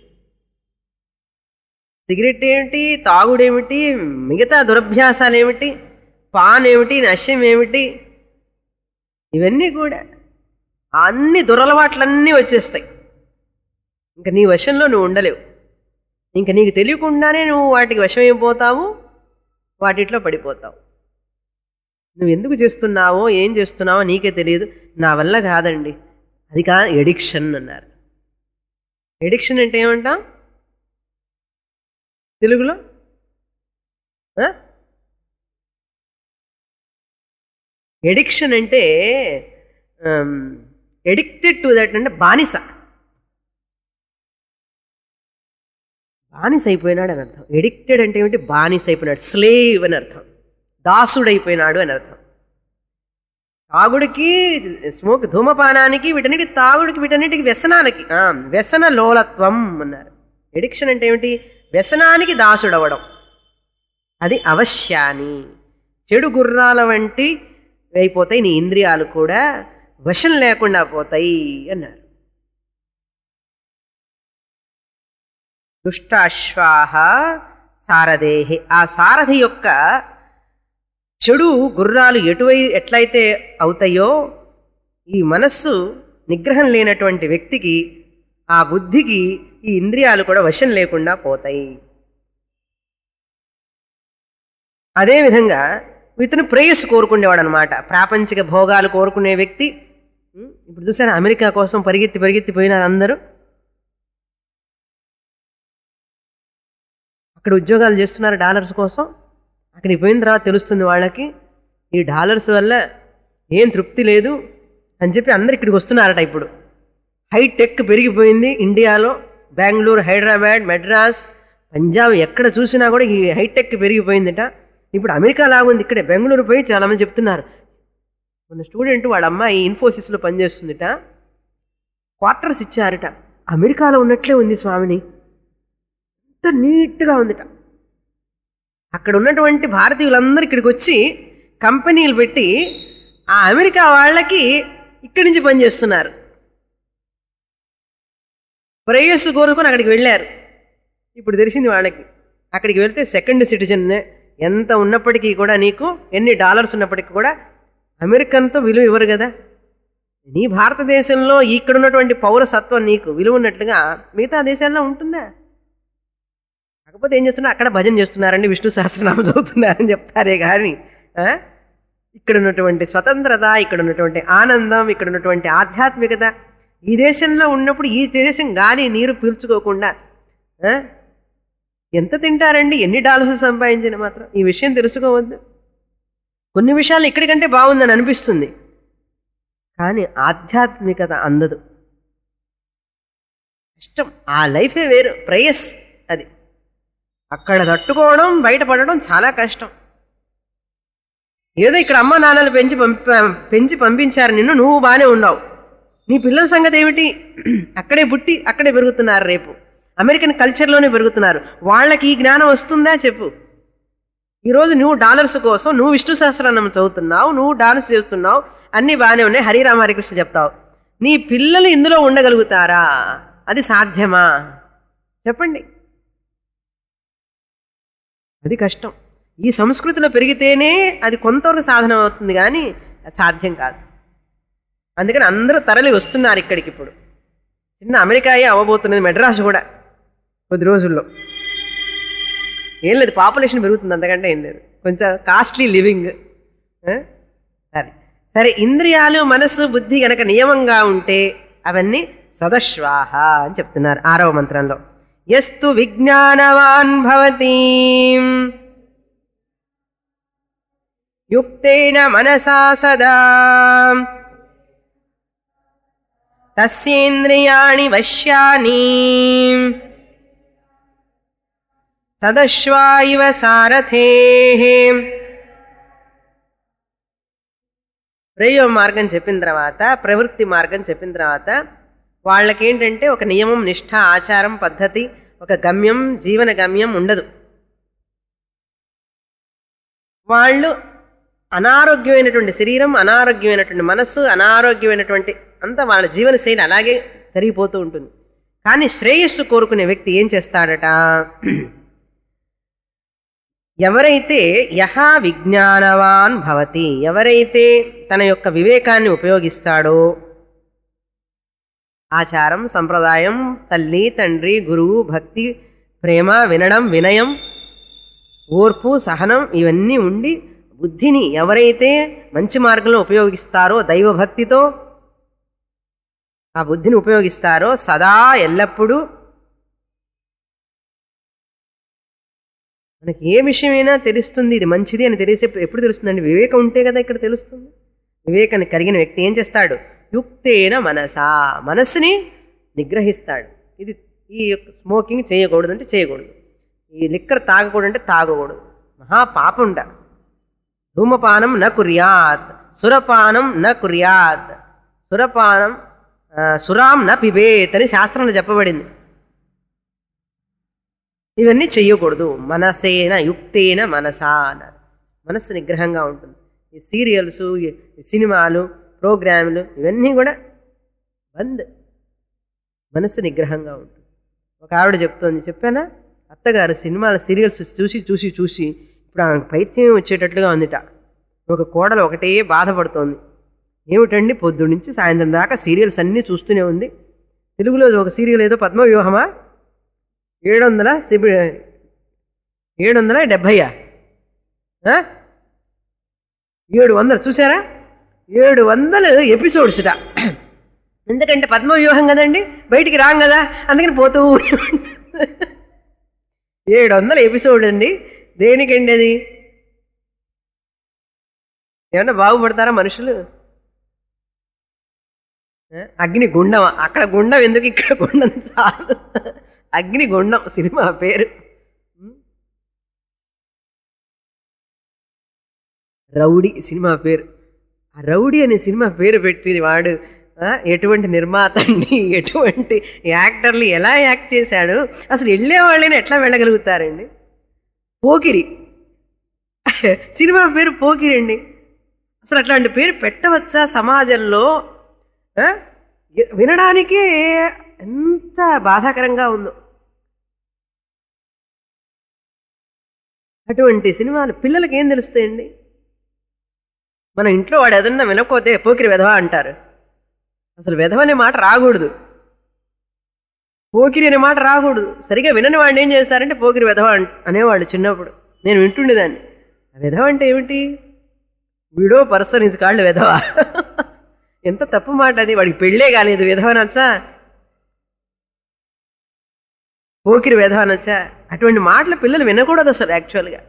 సిగరెట్ ఏమిటి తాగుడేమిటి మిగతా దురభ్యాసాలు ఏమిటి పాన్ ఏమిటి నశ్యం ఏమిటి ఇవన్నీ కూడా అన్ని దురలవాట్లన్నీ వచ్చేస్తాయి ఇంకా నీ వశంలో నువ్వు ఉండలేవు ఇంకా నీకు తెలియకుండానే నువ్వు వాటికి వశమైపోతావు వాటిట్లో పడిపోతావు నువ్వు ఎందుకు చేస్తున్నావో ఏం చేస్తున్నావో నీకే తెలియదు నా వల్ల కాదండి అది కా ఎడిక్షన్ అన్నారు ఎడిక్షన్ అంటే ఏమంటాం తెలుగులో ఎడిక్షన్ అంటే ఎడిక్టెడ్ టు దట్ అంటే బానిస బానిస అయిపోయినాడు అని అర్థం ఎడిక్టెడ్ అంటే ఏమిటి బానిస అయిపోయినాడు స్లేవ్ అని అర్థం దాసుడైపోయినాడు అని అర్థం తాగుడికి స్మోక్ ధూమపానానికి వీటన్నిటి తాగుడికి వీటన్నిటికి వ్యసనాలకి ఆ, వ్యసన లోలత్వం అన్నారు ఎడిక్షన్ అంటే ఏమిటి వ్యసనానికి దాసుడవడం అది అవశ్యాని చెడు గుర్రాల వంటి అయిపోతాయి నీ ఇంద్రియాలు కూడా వశం లేకుండా పోతాయి అన్నారు దుష్టాశ్వాహ సారథేహి ఆ సారథి యొక్క చెడు గుర్రాలు ఎటువై ఎట్లయితే అవుతాయో ఈ మనస్సు నిగ్రహం లేనటువంటి వ్యక్తికి ఆ బుద్ధికి ఈ ఇంద్రియాలు కూడా వశం లేకుండా పోతాయి అదేవిధంగా ఇతను ప్రేయస్ కోరుకునేవాడు అనమాట ప్రాపంచిక భోగాలు కోరుకునే వ్యక్తి ఉం, ఇప్పుడు చూసారా అమెరికా కోసం పరిగెత్తి పరిగెత్తి పోయినారు అందరూ అక్కడ ఉద్యోగాలు చేస్తున్నారు డాలర్స్ కోసం అక్కడికి పోయిన తర్వాత తెలుస్తుంది వాళ్ళకి ఈ డాలర్స్ వల్ల ఏం తృప్తి లేదు అని చెప్పి అందరు ఇక్కడికి వస్తున్నారట ఇప్పుడు హైటెక్ పెరిగిపోయింది ఇండియాలో బెంగళూరు హైదరాబాద్ మెడ్రాస్ పంజాబ్ ఎక్కడ చూసినా కూడా ఈ హైటెక్ పెరిగిపోయిందట ఇప్పుడు అమెరికా లాగుంది ఇక్కడే బెంగళూరు పోయి చాలామంది చెప్తున్నారు మన స్టూడెంట్ వాళ్ళ అమ్మాయి ఇన్ఫోసిస్లో పనిచేస్తుందిట క్వార్టర్స్ ఇచ్చారట అమెరికాలో ఉన్నట్లే ఉంది స్వామిని ఎంత నీట్గా ఉందిట అక్కడ ఉన్నటువంటి భారతీయులందరూ ఇక్కడికి వచ్చి కంపెనీలు పెట్టి ఆ అమెరికా వాళ్ళకి ఇక్కడి నుంచి పనిచేస్తున్నారు ప్రేయస్సు కోరుకొని అక్కడికి వెళ్ళారు ఇప్పుడు తెలిసింది వాళ్ళకి అక్కడికి వెళ్తే సెకండ్ సిటిజన్నే ఎంత ఉన్నప్పటికీ కూడా నీకు ఎన్ని డాలర్స్ ఉన్నప్పటికీ కూడా అమెరికన్తో విలువ ఇవ్వరు కదా నీ భారతదేశంలో ఇక్కడ ఉన్నటువంటి పౌరసత్వం నీకు విలువ ఉన్నట్లుగా మిగతా దేశాల్లో ఉంటుందా కాకపోతే ఏం చేస్తున్నారు అక్కడ భజన చేస్తున్నారండి విష్ణు సహస్రనామం చదువుతున్నారని చెప్తారే కానీ ఆ? ఇక్కడ ఉన్నటువంటి స్వతంత్రత ఇక్కడ ఉన్నటువంటి ఆనందం ఇక్కడ ఉన్నటువంటి ఆధ్యాత్మికత ఈ దేశంలో ఉన్నప్పుడు ఈ దేశం గాలి నీరు పీల్చుకోకుండా ఆ? ఎంత తింటారండి ఎన్ని డాలర్స్ సంపాదించిన మాత్రం ఈ విషయం తెలుసుకోవద్దు కొన్ని విషయాలు ఇక్కడికంటే బాగుందని అనిపిస్తుంది కానీ ఆధ్యాత్మికత అందదు కష్టం ఆ లైఫే వేరు ప్రేయస్ అది అక్కడ తట్టుకోవడం బయటపడడం చాలా కష్టం ఏదో ఇక్కడ అమ్మ నాన్నలు పెంచి పంప పెంచి పంపించారు నిన్ను నువ్వు బాగానే ఉన్నావు నీ పిల్లల సంగతి ఏమిటి అక్కడే పుట్టి అక్కడే పెరుగుతున్నారు రేపు అమెరికన్ కల్చర్లోనే పెరుగుతున్నారు వాళ్ళకి ఈ జ్ఞానం వస్తుందా చెప్పు ఈరోజు నువ్వు డాలర్స్ కోసం నువ్వు విష్ణు సహస్రనామం చదువుతున్నావు నువ్వు డాన్స్ చేస్తున్నావు అన్నీ బాగానే ఉన్నాయి హరిరామ హరికృష్ణ చెప్తావు నీ పిల్లలు ఇందులో ఉండగలుగుతారా అది సాధ్యమా చెప్పండి అది కష్టం ఈ సంస్కృతిలో పెరిగితేనే అది కొంతవరకు సాధన అవుతుంది కానీ అది సాధ్యం కాదు అందుకని అందరూ తరలి వస్తున్నారు ఇక్కడికి ఇప్పుడు చిన్న అమెరికాయే అవ్వబోతున్నది మెడ్రాస్ కూడా కొద్ది రోజుల్లో ఏం లేదు పాపులేషన్ పెరుగుతుంది అంతకంటే ఏం లేదు కొంచెం కాస్ట్లీ లివింగ్ ఆ? సరే సరే ఇంద్రియాలు మనస్సు బుద్ధి గనక నియమంగా ఉంటే అవన్నీ సదశ్వాహ అని చెప్తున్నారు ఆరవ మంత్రంలో ఎస్తు విజ్ఞానవాన్ భవతి యుక్తేన మనసా సదా తస్యేంద్రియాణి వశ్యాని సదశ్వాయివ సారథే ప్రయోగ మార్గం చెప్పిన తర్వాత ప్రవృత్తి మార్గం చెప్పిన తర్వాత వాళ్ళకేంటంటే ఒక నియమం నిష్ఠ ఆచారం పద్ధతి ఒక గమ్యం జీవన గమ్యం ఉండదు వాళ్ళు అనారోగ్యమైనటువంటి శరీరం అనారోగ్యమైనటువంటి మనస్సు అనారోగ్యమైనటువంటి అంతా వాళ్ళ జీవన శైలి అలాగే జరిగిపోతూ ఉంటుంది కానీ శ్రేయస్సు కోరుకునే వ్యక్తి ఏం చేస్తాడట ఎవరైతే యహా విజ్ఞానవాన్ భవతి ఎవరైతే తన యొక్క వివేకాన్ని ఉపయోగిస్తాడో ఆచారం సంప్రదాయం తల్లి తండ్రి గురువు భక్తి ప్రేమ వినడం వినయం ఓర్పు సహనం ఇవన్నీ ఉండి బుద్ధిని ఎవరైతే మంచి మార్గంలో ఉపయోగిస్తారో దైవభక్తితో ఆ బుద్ధిని ఉపయోగిస్తారో సదా ఎల్లప్పుడూ మనకి ఏ విషయమైనా తెలుస్తుంది ఇది మంచిది అని తెలిసే ఎప్పుడు తెలుస్తుందండి వివేకం ఉంటే కదా ఇక్కడ తెలుస్తుంది వివేకాన్ని కలిగిన వ్యక్తి ఏం చేస్తాడు యుక్తేన మనసా మనస్సుని నిగ్రహిస్తాడు ఇది ఈ స్మోకింగ్ చేయకూడదు అంటే చేయకూడదు ఈ లిక్కర్ తాగకూడదు అంటే తాగకూడదు మహా పాపండ ధూమపానం న కుర్యాత్ సురపానం న కుర్యాత్ సురపానం ఆ, సురాం న పిబేత్ అని శాస్త్రంలో చెప్పబడింది ఇవన్నీ చెయ్యకూడదు మనసేన యుక్తేన మనసా అన్నారు మనస్సు నిగ్రహంగా ఉంటుంది ఈ సీరియల్స్ ఈ సినిమాలు ప్రోగ్రాములు ఇవన్నీ కూడా బంద్ మనస్సు నిగ్రహంగా ఉంటుంది ఒక ఆవిడ చెప్తోంది చెప్పానా అత్తగారు సినిమాలు సీరియల్స్ చూసి చూసి చూసి ఇప్పుడు ఆమెకు పైత్యం వచ్చేటట్లుగా ఉందిట ఒక కోడలు ఒకటే బాధపడుతోంది ఏమిటండి పొద్దున్న నుంచి సాయంత్రం దాకా సీరియల్స్ అన్నీ చూస్తూనే ఉంది తెలుగులో ఒక సీరియల్ ఏదో పద్మవ్యూహమా ఏడు వందల సిబి ఏడు వందల డెబ్భయ్యా ఆ? ఏడు వందలు చూసారా ఏడు వందలు ఎపిసోడ్స్ట ఎందుకంటే పద్మవ్యూహం కదండి బయటికి రాం కదా అందుకని పోతూ ఏడు వందల ఎపిసోడ్ అండి దేనికండి అది ఏమన్నా బాగుపడతారా మనుషులు ఆ? అగ్ని గుండం అక్కడ గుండం ఎందుకు ఇక్కడ గుండం చాలు అగ్ని గుండం సినిమా పేరు రౌడీ సినిమా పేరు ఆ రౌడీ అనే సినిమా పేరు పెట్టి వాడు ఆ, ఎటువంటి నిర్మాత అండి ఎటువంటి యాక్టర్లు ఎలా యాక్ట్ చేశాడు అసలు వెళ్ళే వాళ్ళని ఎట్లా వెళ్ళగలుగుతారండి పోకిరి సినిమా పేరు పోకిరండి అసలు అట్లాంటి పేరు పెట్టవచ్చా సమాజంలో ఆ? వినడానికే ఎంత బాధాకరంగా ఉందో అటువంటి సినిమాలు పిల్లలకి ఏం తెలుస్తాయండి మన ఇంట్లో వాడు ఏదన్నా వినకపోతే పోకిరి వెధవ అంటారు అసలు వెధవ అనే మాట రాకూడదు పోకిరి అనే మాట రాకూడదు సరిగా వినని వాడిని ఏం చేస్తారంటే పోకిరి వెధవ అంట- అనేవాళ్ళు చిన్నప్పుడు నేను వింటుండేదాన్ని ఆ వెధవ అంటే ఏమిటి వీడో పర్సన్ ఇది కాళ్ళు వెధవ ఎంత తప్పు మాట అది వాడికి పెళ్ళే కాలేదు విధవ నచ్చా పోకిరి విధవ నచ్చా అటువంటి మాటలు పిల్లలు వినకూడదు అసలు యాక్చువల్గా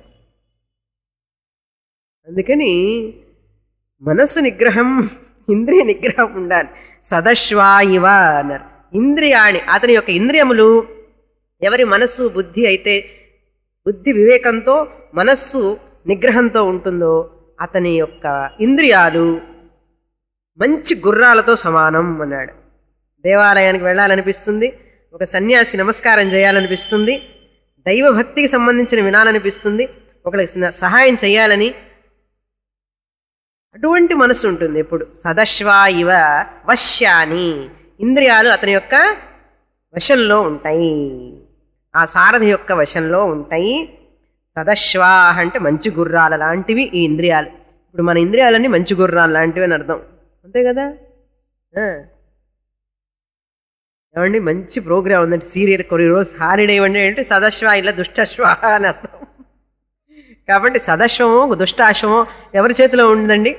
అందుకని మనస్సు నిగ్రహం ఇంద్రియ నిగ్రహం ఉండాలి సదశ్వా ఇవ అన్నారు ఇంద్రియాణి అతని యొక్క ఇంద్రియములు ఎవరి మనస్సు బుద్ధి అయితే బుద్ధి వివేకంతో మనస్సు నిగ్రహంతో ఉంటుందో అతని యొక్క ఇంద్రియాలు మంచి గుర్రాలతో సమానం అన్నాడు దేవాలయానికి వెళ్ళాలనిపిస్తుంది ఒక సన్యాసికి నమస్కారం చేయాలనిపిస్తుంది దైవభక్తికి సంబంధించిన వినాలనిపిస్తుంది ఒకరికి స- సహాయం చేయాలని అటువంటి మనసు ఉంటుంది ఎప్పుడు సదశ్వా ఇవ వశ్యాని ఇంద్రియాలు అతని యొక్క వశంలో ఉంటాయి ఆ సారథి యొక్క వశంలో ఉంటాయి సదశ్వా అంటే మంచి గుర్రాల లాంటివి ఈ ఇంద్రియాలు ఇప్పుడు మన ఇంద్రియాలన్నీ మంచి గుర్రాలు లాంటివి అని అర్థం అంతే కదా ఆ. ఏమండి మంచి ప్రోగ్రామ్ ఉందండి సీరియల్ కొన్ని రోజు హాలిడే ఇవ్వండి అంటే సదశ్వ ఇలా దుష్టశ్వ అని అర్థం కాబట్టి సదశ్వమో దుష్టాశ్వమో ఎవరి చేతిలో ఉందండి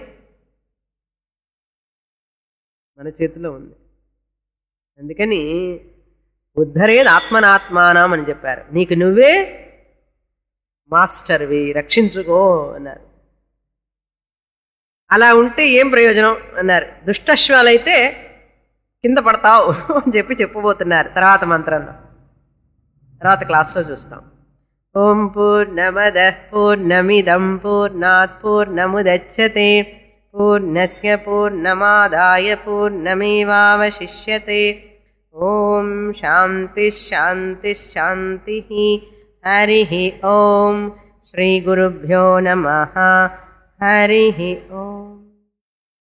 మన చేతిలో ఉంది అందుకని ఉద్ధరేది ఆత్మనాత్మానం అని చెప్పారు నీకు నువ్వే మాస్టర్వి రక్షించుకో అన్నారు అలా ఉంటే ఏం ప్రయోజనం అన్నారు దుష్టశ్వాలైతే కింద పడతావు అని చెప్పి చెప్పబోతున్నారు తర్వాత మంత్రంలో తర్వాత క్లాస్లో చూస్తాం ఓం పూర్ణమద పూర్ణమిదం పూర్ణాత్ పూర్ణముదచ్చతే పూర్ణస్య పూర్ణమాదాయ పూర్ణమేవావశిష్యతే ఓం శాంతి శాంతి శాంతి హరి ఓం శ్రీ గురుభ్యో నమ హరి ఓం